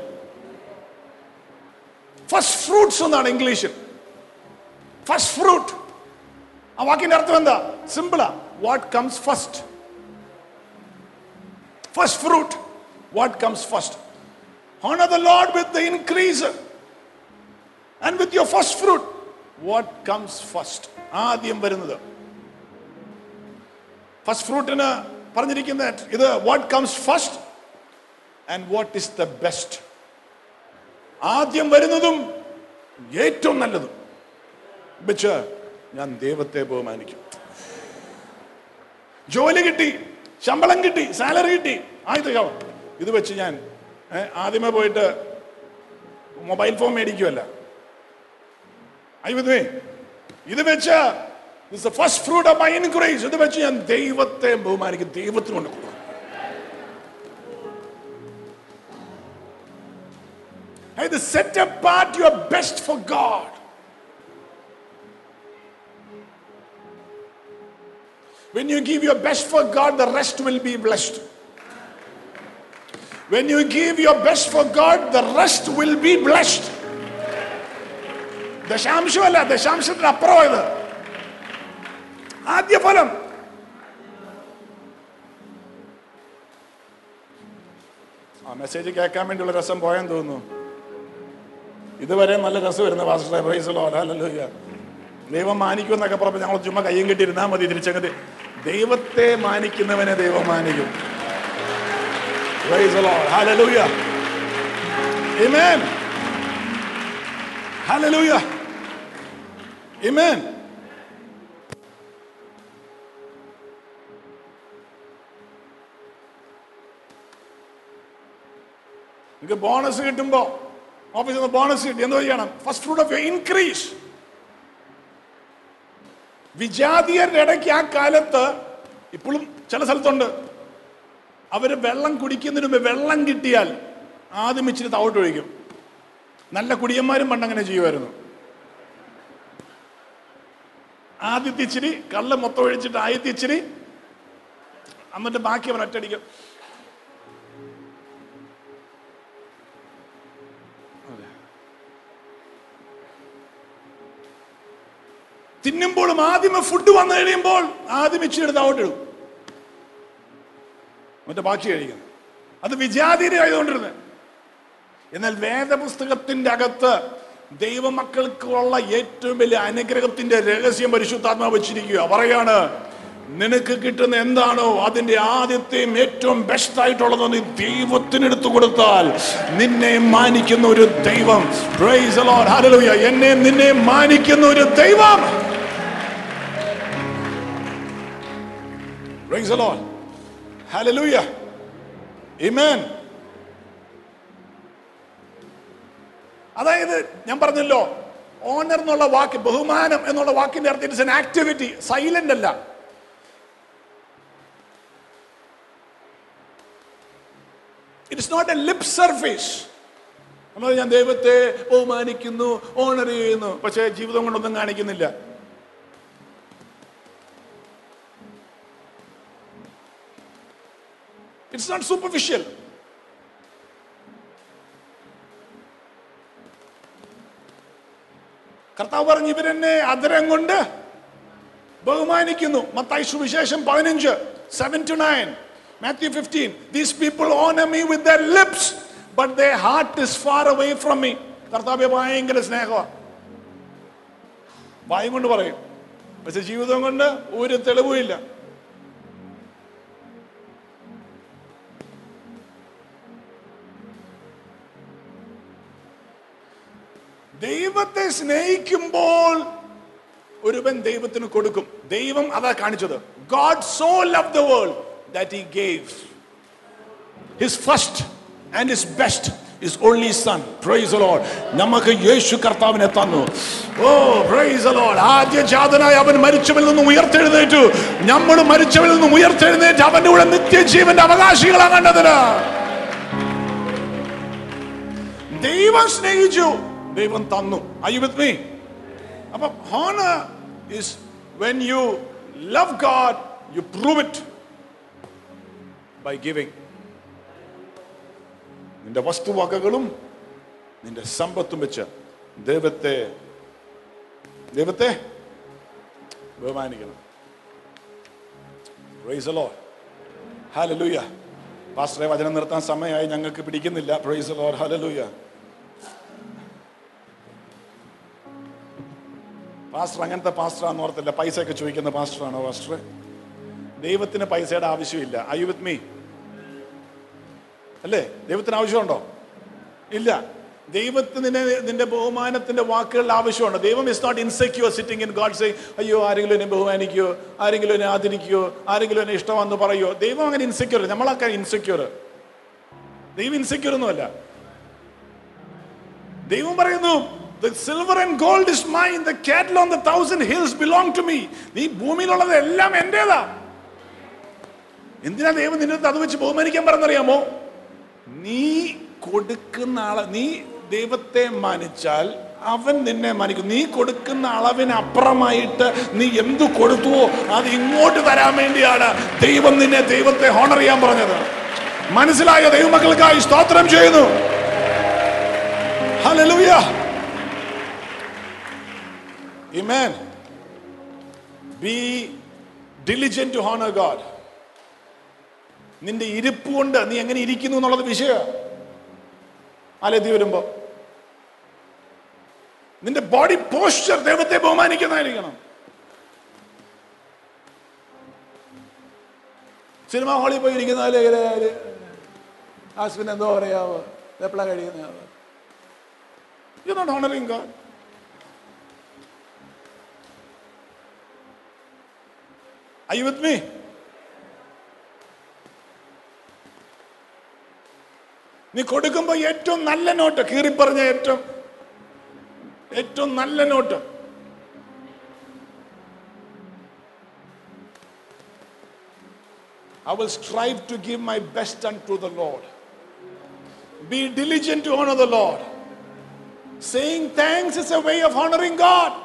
ഫസ്റ്റ് ഫ്രൂട്ട്സ് എന്നാണ് ഇംഗ്ലീഷിൽ ഫസ്റ്റ് ഫ്രൂട്ട് ആ വാക്കിന്റെ അർത്ഥം എന്താ സിമ്പിളാ what comes first first fruit what comes first Honor the Lord with the increase and with your first fruit. What comes first? ആദ്യം വരുന്നത് ഫസ്റ്റ് ഫ്രൂട്ടിന് പറഞ്ഞിരിക്കുന്ന ഇത് what comes first and what is the best ആദ്യം വരുന്നതും ഏറ്റവും നല്ലതും വെച്ച് ഞാൻ ദൈവത്തെ ബഹുമാനിക്കും ജോലി കിട്ടി ശമ്പളം കിട്ടി സാലറി കിട്ടി ആ ഇത് കാണും ഇത് വെച്ച് ഞാൻ ഏ, ആദ്യമേ പോയിട്ട് മൊബൈൽ ഫോൺ മേടിക്കുമല്ല അയ്യോ ഇത് വെച്ച് first fruit of my increase ഇത് വെച്ച് ഞാൻ ദൈവത്തെ ബഹുമാനിക്കും ദൈവത്തിന് കൊണ്ട് കൊടുക്കും ഇത് set apart your best for God When you give your best for God, the rest will be blessed. When you give your best for God, the rest will be blessed. ദശാംശമല്ല ദശാംശത്തിന് അപ്പുറം ഇത് ആദ്യ ഫലം ആ മെസ്സേജ് കേൾക്കാൻ വേണ്ടിയുള്ള രസം പോയെന്ന് തോന്നുന്നു ഇതുവരെ നല്ല രസം വരുന്ന പാസ്റ്ററെ പ്രൈസലോ അല്ലല്ലോ ദൈവം മാനിക്കുമെന്നൊക്കെ പറഞ്ഞപ്പോൾ ഞങ്ങൾ ചുമ്മാ കയ്യും കെട്ടിയിരുന്നാൽ മതി തിരിച്ചങ്ങ് ദൈവത്തെ മാനിക്കുന്നവനെ ദൈവം മാനിക്കും Praise the Lord. Hallelujah. Amen. Hallelujah. Amen. നിങ്ങൾക്ക് ബോണസ് കിട്ടുമ്പോ ഓഫീസിൽ നിന്ന് ബോണസ് കിട്ടി എന്തോ ചെയ്യണം ഫസ്റ്റ് ഫ്രൂട്ട് ഓഫ് ഇൻക്രീസ് വിജാതിയരുടെ ഇടയ്ക്ക് ആ കാലത്ത് ഇപ്പോഴും ചില സ്ഥലത്തുണ്ട് അവര് വെള്ളം കുടിക്കുന്നതിന് മുമ്പ് വെള്ളം കിട്ടിയാൽ ആദ്യം ഇച്ചിരി തവട്ട് ഒഴിക്കും നല്ല കുടിയന്മാരും പണ്ട് അങ്ങനെ ചെയ്യുമായിരുന്നു ആദ്യത്തെ ഇച്ചിരി കള്ള് മൊത്തം ഒഴിച്ചിട്ട് ആദ്യത്തെ ഇച്ചിരി എന്നിട്ട് ബാക്കി അവൻ ഒറ്റടിക്കും തിന്നുമ്പോഴും ആദ്യമേ ഫുഡ് വന്നു കഴിയുമ്പോൾ ആദ്യം ഇച്ചിരി എടുത്ത് അവിടെ ഇടും മറ്റേ ബാക്കി കഴിക്കുന്നു അത് വിജാതീയ ആയതുകൊണ്ടിരുന്നത് എന്നാൽ വേദപുസ്തകത്തിന്റെ അകത്ത് ദൈവമക്കൾക്കുള്ള ഏറ്റവും വലിയ അനുഗ്രഹത്തിന്റെ രഹസ്യം പരിശുദ്ധാത്മാവ് വെച്ചിരിക്കുക പറയാണ് നിനക്ക് കിട്ടുന്ന എന്താണോ അതിന്റെ ആദ്യത്തെയും ഏറ്റവും ബെസ്റ്റ് ആയിട്ടുള്ളത് നീ ദൈവത്തിന് എടുത്തു കൊടുത്താൽ നിന്നെ മാനിക്കുന്ന ഒരു ദൈവം Praise the Lord. Hallelujah. എന്നെ നിന്നെ മാനിക്കുന്ന ഒരു ദൈവം Praise the Lord. Hallelujah. Amen. അതായത് ഞാൻ പറഞ്ഞല്ലോ ഓണർ എന്നുള്ള വാക്ക് ബഹുമാനം എന്നുള്ള വാക്കിന്റെ അർത്ഥം ഇറ്റ്സ് എൻ ആക്ടിവിറ്റി സൈലന്റ് അല്ല it's not a lip surface നമ്മൾ ഞാൻ ദൈവത്തെ ബഹുമാനിക്കുന്നു ഓണർ ചെയ്യുന്നു പക്ഷേ ജീവിതം കൊണ്ടൊന്നും കാണിക്കുന്നില്ല ഇറ്റ്സ് നോട്ട് സൂപ്പർഫിഷ്യൽ കർത്താവ് പറഞ്ഞു ഇവരെന്നെ അതരം കൊണ്ട് ബഹുമാനിക്കുന്നു മത്തായി സുവിശേഷം പതിനഞ്ച് seven two nine Matthew fifteen these people honour me with their lips but the heart is far away from me കർത്താവ് ഭയങ്കര സ്നേഹമാണ് വായും കൊണ്ട് പറയും പക്ഷെ ജീവിതം കൊണ്ട് ഒരു തെളിവുമില്ല ദൈവത്തെ സ്നേഹിക്കുമ്പോൾ ഒരുവൻ ദൈവത്തിന് കൊടുക്കും ദൈവം അതാ കാണിച്ചത് God so love the world that he gave his first and his best is only son praise Lord നമുക്ക് യേശു കർത്താവിനെ തന്നു ഓ പ്രൈസ് ലോഡ് ആദ്യ ജാതനായി അവൻ മരിച്ചവരിൽ നിന്നും ഉയർത്തെഴുന്നേറ്റു നമ്മൾ മരിച്ചവരിൽ നിന്നും ഉയർത്തെഴുന്നേറ്റ് അവന്റെ കൂടെ നിത്യജീവന്റെ അവകാശികളാകേണ്ടതിന് ദൈവം സ്നേഹിച്ചു ദൈവം തന്നു ഐ വിത്ത് മീ അപ്പൊ honour is when you love God you prove it by giving നിന്റെ വസ്തുവകകളും നിന്റെ സമ്പത്തും വെച്ച് ദൈവത്തെ ദൈവത്തെ ബഹുമാനിക്കണം പ്രൈസ് ലോ ഹല്ലേലൂയ പാസ്റ്ററെ വചനം നിർത്താൻ സമയമായി ഞങ്ങൾക്ക് പിടിക്കുന്നില്ല പ്രൈസ് ലോ ഹല്ലേലൂയ പാസ്റ്റർ അങ്ങനത്തെ പാസ്റ്ററാന്ന് ഓർത്തില്ല പൈസ ഒക്കെ ചോദിക്കുന്ന പാസ്റ്ററാണോ പാസ്റ്റർ ദൈവത്തിന് പൈസയുടെ ആവശ്യമില്ല ഐ വിത്ത് മീ അല്ലേ ദൈവത്തിന് ആവശ്യമുണ്ടോ ഇല്ല ദൈവത്തിന് നിന്റെ ബഹുമാനത്തിന്റെ വാക്കുകളുടെ ആവശ്യമുണ്ട് ദൈവം is not insecure sitting in God say അയ്യോ ആരെങ്കിലും എന്നെ ബഹുമാനിക്കോ ആരെങ്കിലും എന്നെ ആദരിക്കോ ആരെങ്കിലും എന്നെ ഇഷ്ടമാണെന്ന് പറയോ ദൈവം അങ്ങനെ ഇൻസെക്യൂർ നമ്മളൊക്കെ ഇൻസെക്യൂർ ദൈവം ഇൻസെക്യൂർ ഒന്നുമല്ല ദൈവം പറയുന്നു The silver and gold is mine. The cattle on the thousand hills belong to me. നീ ഭൂമിയിലുള്ളത് എല്ലാം എന്റേതാ എന്തിനാ ദൈവം നിന്നെ അത് വെച്ച് ബഹുമാനിക്കാൻ പറഞ്ഞറിയാമോ നീ കൊടുക്കുന്ന ആളെ നീ ദൈവത്തെ മാനിച്ചാൽ അവൻ നിന്നെ മാനിക്കും നീ കൊടുക്കുന്ന അളവിന് അപ്പുറമായിട്ട് നീ എന്തു കൊടുത്തുവോ അത് ഇങ്ങോട്ട് തരാൻ വേണ്ടിയാണ് ദൈവം നിന്നെ ദൈവത്തെ ഹോണർ ചെയ്യാൻ പറഞ്ഞത് മനസ്സിലായോ ദൈവമക്കൾക്കായി സ്തോത്രം ചെയ്യുന്നു Hallelujah. Amen. Be diligent to honor God. നിന്റെ ഇരിപ്പ് കൊണ്ട് നീ എങ്ങനെ ഇരിക്കുന്നു എന്നുള്ളത് വിഷയ ആലയത്തിൽ വരുമ്പോ നിന്റെ ബോഡി പോസ്ചർ ദൈവത്തെ ബഹുമാനിക്കുന്നതായിരിക്കണം സിനിമ ഹാളിൽ പോയി ഇരിക്കുന്ന ഹസ്ബൻഡ് എന്തോ പറയാവോ എപ്പോഴാണ് കഴിയുന്ന you not honouring God Are you with me? നീ കൊടുക്കുമ്പോ ഏറ്റവും നല്ല നോട്ട് കീറി പറഞ്ഞ ഏറ്റവും ഏറ്റവും നല്ല note I will strive to give my best unto the Lord. Be diligent to honor the Lord. Saying thanks is a way of honoring God.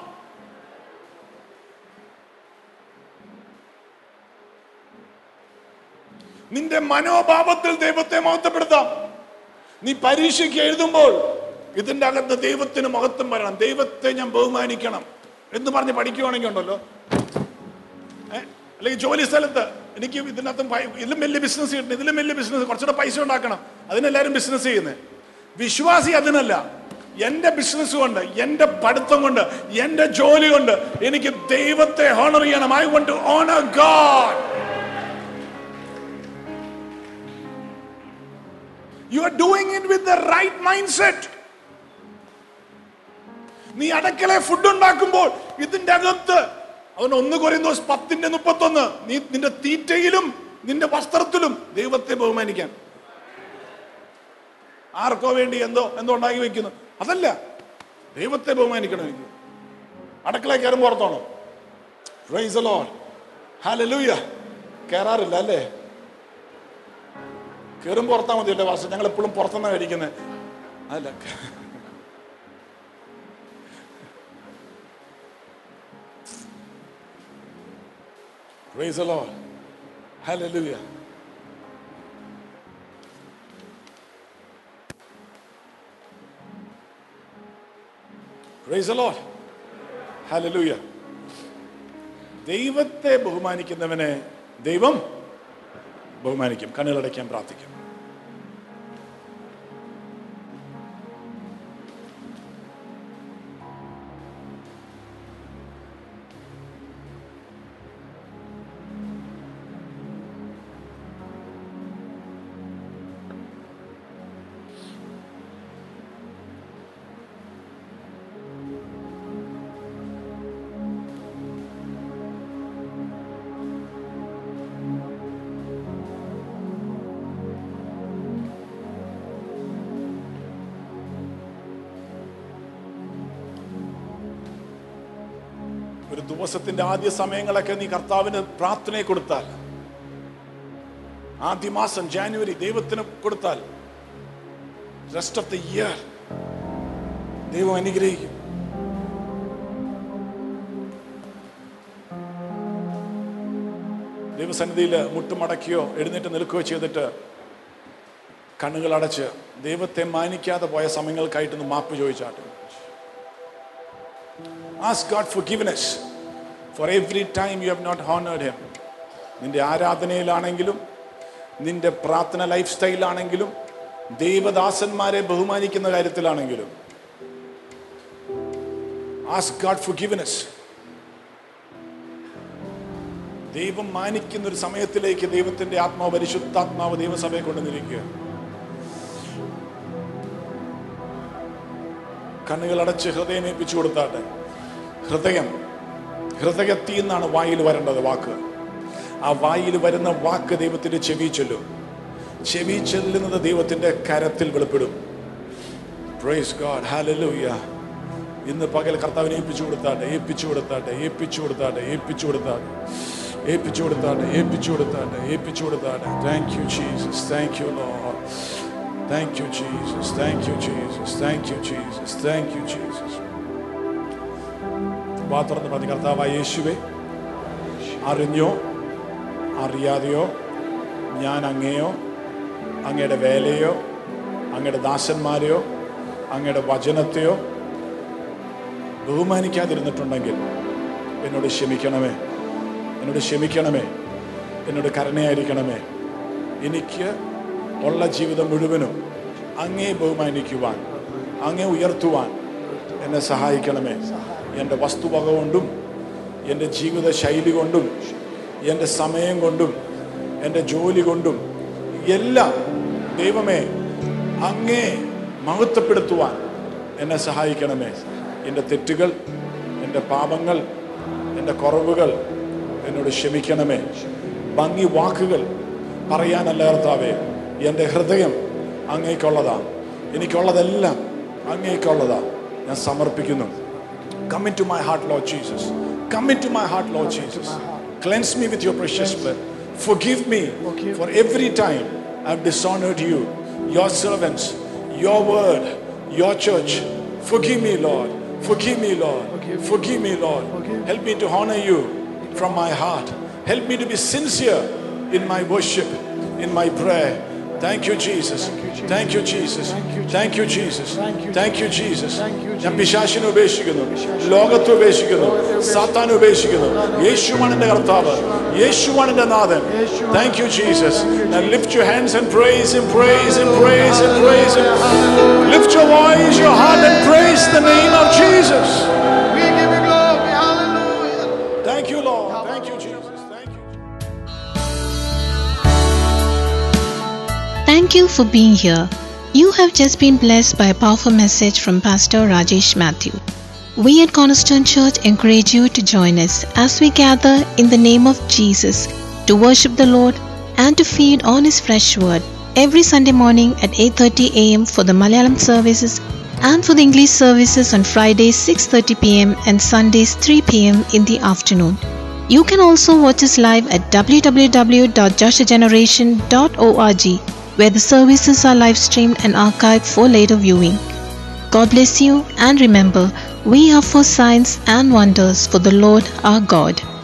നിന്റെ മനോഭാവത്തിൽ ദൈവത്തെ മഹത്വപ്പെടുത്താം നീ പരീക്ഷയ്ക്ക് എഴുതുമ്പോൾ ഇതിന്റെ അകത്ത് ദൈവത്തിന് മഹത്വം വരണം ദൈവത്തെ ഞാൻ ബഹുമാനിക്കണം എന്ന് പറഞ്ഞ് പഠിക്കുവാണെങ്കിൽ ഉണ്ടല്ലോ ഏ? അല്ലെങ്കിൽ ജോലി സ്ഥലത്ത് എനിക്ക് ഇതിനകത്തും പൈ- ഇതിലും വലിയ ബിസിനസ് കിട്ടണം ഇതിലും വലിയ ബിസിനസ് കുറച്ചുകൂടെ പൈസ ഉണ്ടാക്കണം അതിനെല്ലാവരും ബിസിനസ് ചെയ്യുന്നത് വിശ്വാസി അതിനല്ല എന്റെ ബിസിനസ് കൊണ്ട് എന്റെ പഠിത്തം കൊണ്ട് എന്റെ ജോലി കൊണ്ട് എനിക്ക് ദൈവത്തെ ഹോണർ ചെയ്യണം I want to honour God you are doing it with the right mindset നീ അടക്കളെ ഫുഡ് ഉണ്ടാക്കുമ്പോൾ ഇതിന്റെ അകത്ത് അവൻ ഒന്ന് കുറയുന്ന പത്തിന്റെ മുപ്പത്തൊന്ന് നീ നിന്റെ തീറ്റയിലും നിന്റെ വസ്ത്രത്തിലും ദൈവത്തെ ബഹുമാനിക്കാൻ ആർക്കോ വേണ്ടി എന്തോ എന്തോ ഉണ്ടാക്കി വെക്കുന്നു അതല്ല ദൈവത്തെ ബഹുമാനിക്കണം എനിക്ക് അടക്കള കയറുമ്പോൾ ഓർത്തോണോ പ്രൈസ് ലോഡ് ഹല്ലേലൂയ കയറാറില്ല അല്ലേ കയറുമ്പോൾ ഓർത്താൽ മതിയല്ലേ വാസു ഞങ്ങൾ എപ്പോഴും പുറത്തുനിന്നാണ് കഴിക്കുന്നത് അതല്ല Praise the Lord. Hallelujah. Praise the Lord. Hallelujah ദൈവത്തെ ബഹുമാനിക്കുന്നവനെ ദൈവം ബഹുമാനിക്കും കണ്ണുകളടയ്ക്കാൻ പ്രാർത്ഥിക്കും ഒരു ദിവസത്തിന്റെ ആദ്യ സമയങ്ങളൊക്കെ നീ കർത്താവിന് പ്രാർത്ഥനയെ കൊടുത്താൽ ആദ്യ മാസം ജാനുവരി ദൈവത്തിന് കൊടുത്താൽ റെസ്റ്റ് ഓഫ് ദ ഇയർ ദൈവം അനുഗ്രഹിക്കും ദൈവസന്നിധിയിൽ മുട്ടുമടക്കിയോ എഴുന്നേറ്റ് നിൽക്കുകയോ ചെയ്തിട്ട് കണ്ണുകൾ അടച്ച് ദൈവത്തെ മാനിക്കാതെ പോയ സമയങ്ങൾക്കായിട്ടൊന്ന് മാപ്പ് ചോദിച്ചാട്ടെ Ask God forgiveness for every time you have not honored Him. നിന്റെ ആരാധനയിലാണെങ്കിലും നിന്റെ പ്രാർത്ഥന ലൈഫ് സ്റ്റൈലാണെങ്കിലും ദൈവദാസന്മാരെ ബഹുമാനിക്കുന്ന കാര്യത്തിലാണെങ്കിലും ആസ്ക് ഗാഡ് forgiveness. ദൈവം മാനിക്കുന്ന ഒരു സമയത്തിലേക്ക് ദൈവത്തിന്റെ ആത്മാവ് പരിശുദ്ധാത്മാവ് ദൈവസഭയെ കൊണ്ടുവന്നിരിക്കുക കണ്ണുകൾ അടച്ച് ഹൃദയം ഏൽപ്പിച്ചു കൊടുത്താട്ടെ ഹൃദയം ഹൃദയത്തിൽ നിന്നാണ് വായിൽ വരേണ്ടത് വാക്ക് ആ വായിൽ വരുന്ന വാക്ക് ദൈവത്തിന്റെ ചെവി ചൊല്ലും ചെവി ചെല്ലുന്നത് ദൈവത്തിന്റെ കരത്തിൽ വെളിപ്പെടും പ്രൈസ് ഗോഡ് ഹാലലൂയ ഇന്ന് പകൽ കർത്താവിനെ ഏൽപ്പിച്ചു കൊടുത്താട്ടെ ഏൽപ്പിച്ചു കൊടുത്താട്ടെ ഏൽപ്പിച്ചു കൊടുത്താട്ടെ ഏൽപ്പിച്ചു കൊടുത്താട്ടെ ഏൽപ്പിച്ചു കൊടുത്താട്ടെ ഏൽപ്പിച്ചു കൊടുത്താട്ടെ ഏൽപ്പിച്ചു കൊടുത്താട്ടെ thank you Jesus thank you Lord thank you Jesus thank you Jesus thank you Jesus thank you Jesus വാ തുറന്ന് പറഞ്ഞ കർത്താവായ യേശുവെ അറിഞ്ഞോ അറിയാതെയോ ഞാൻ അങ്ങയോ അങ്ങയുടെ വേലയോ അങ്ങയുടെ ദാസന്മാരെയോ അങ്ങയുടെ വചനത്തെയോ ബഹുമാനിക്കാതിരുന്നിട്ടുണ്ടെങ്കിൽ എന്നോട് ക്ഷമിക്കണമേ എന്നോട് ക്ഷമിക്കണമേ എന്നോട് കരുണയായിരിക്കണമേ എനിക്ക് ഉള്ള ജീവിതം മുഴുവനും അങ്ങേ ബഹുമാനിക്കുവാൻ അങ്ങേ ഉയർത്തുവാൻ എന്നെ സഹായിക്കണമേ എൻ്റെ വസ്തുവക കൊണ്ടും എൻ്റെ ജീവിത ശൈലി കൊണ്ടും എൻ്റെ സമയം കൊണ്ടും എൻ്റെ ജോലി കൊണ്ടും എല്ലാം ദൈവമേ അങ്ങേ മഹത്വപ്പെടുത്തുവാൻ എന്നെ സഹായിക്കണമേ എൻ്റെ തെറ്റുകൾ എൻ്റെ പാപങ്ങൾ എൻ്റെ കുറവുകൾ എന്നോട് ക്ഷമിക്കണമേ ഭംഗി വാക്കുകൾ പറയാനല്ല കർത്താവേ എൻ്റെ ഹൃദയം അങ്ങേക്കുള്ളതാ എനിക്കുള്ളതെല്ലാം അങ്ങേക്കുള്ളതാ ഞാൻ സമർപ്പിക്കുന്നു Come into my heart, Lord Jesus. Come into my heart, Lord Jesus. Cleanse me with your precious blood. Forgive me for every time I've dishonored you, your servants, your word, your church. Forgive me, Lord. Forgive me, Lord. Forgive me, Lord. Help me to honor you from my heart. Help me to be sincere in my worship, in my prayer. Thank you, Jesus. Thank you, Jesus. Thank you, Jesus. Thank you, Jesus. ഞാൻ പിശാശിനെ ഉപേക്ഷിക്കുന്നു ലോകത്തെ ഉപേക്ഷിക്കുന്നു സാത്താനെ ഉപേക്ഷിക്കുന്നു യേശുവാണ് എന്റെ കർത്താവ് യേശുവാണ് എന്റെ നാഥൻ thank you Jesus lift your hands and praise him praise him praise him praise him lift your voice your heart and praise the name of Jesus We give you glory. Hallelujah. thank you lord thank you jesus thank you Thank you for being here. You have just been blessed by a powerful message from Pastor Rajesh Matthew. We at Cornerstone Church encourage you to join us as we gather in the name of Jesus to worship the Lord and to feed on his fresh word every Sunday morning at 8:30 a.m. for the Malayalam services and for the English services on Fridays 6:30 p.m. and Sundays 3 p.m. in the afternoon. You can also watch us live at www.joshageneration.org where the services are live streamed and archived for later viewing. God bless you and remember, we are for signs and wonders for the Lord our God.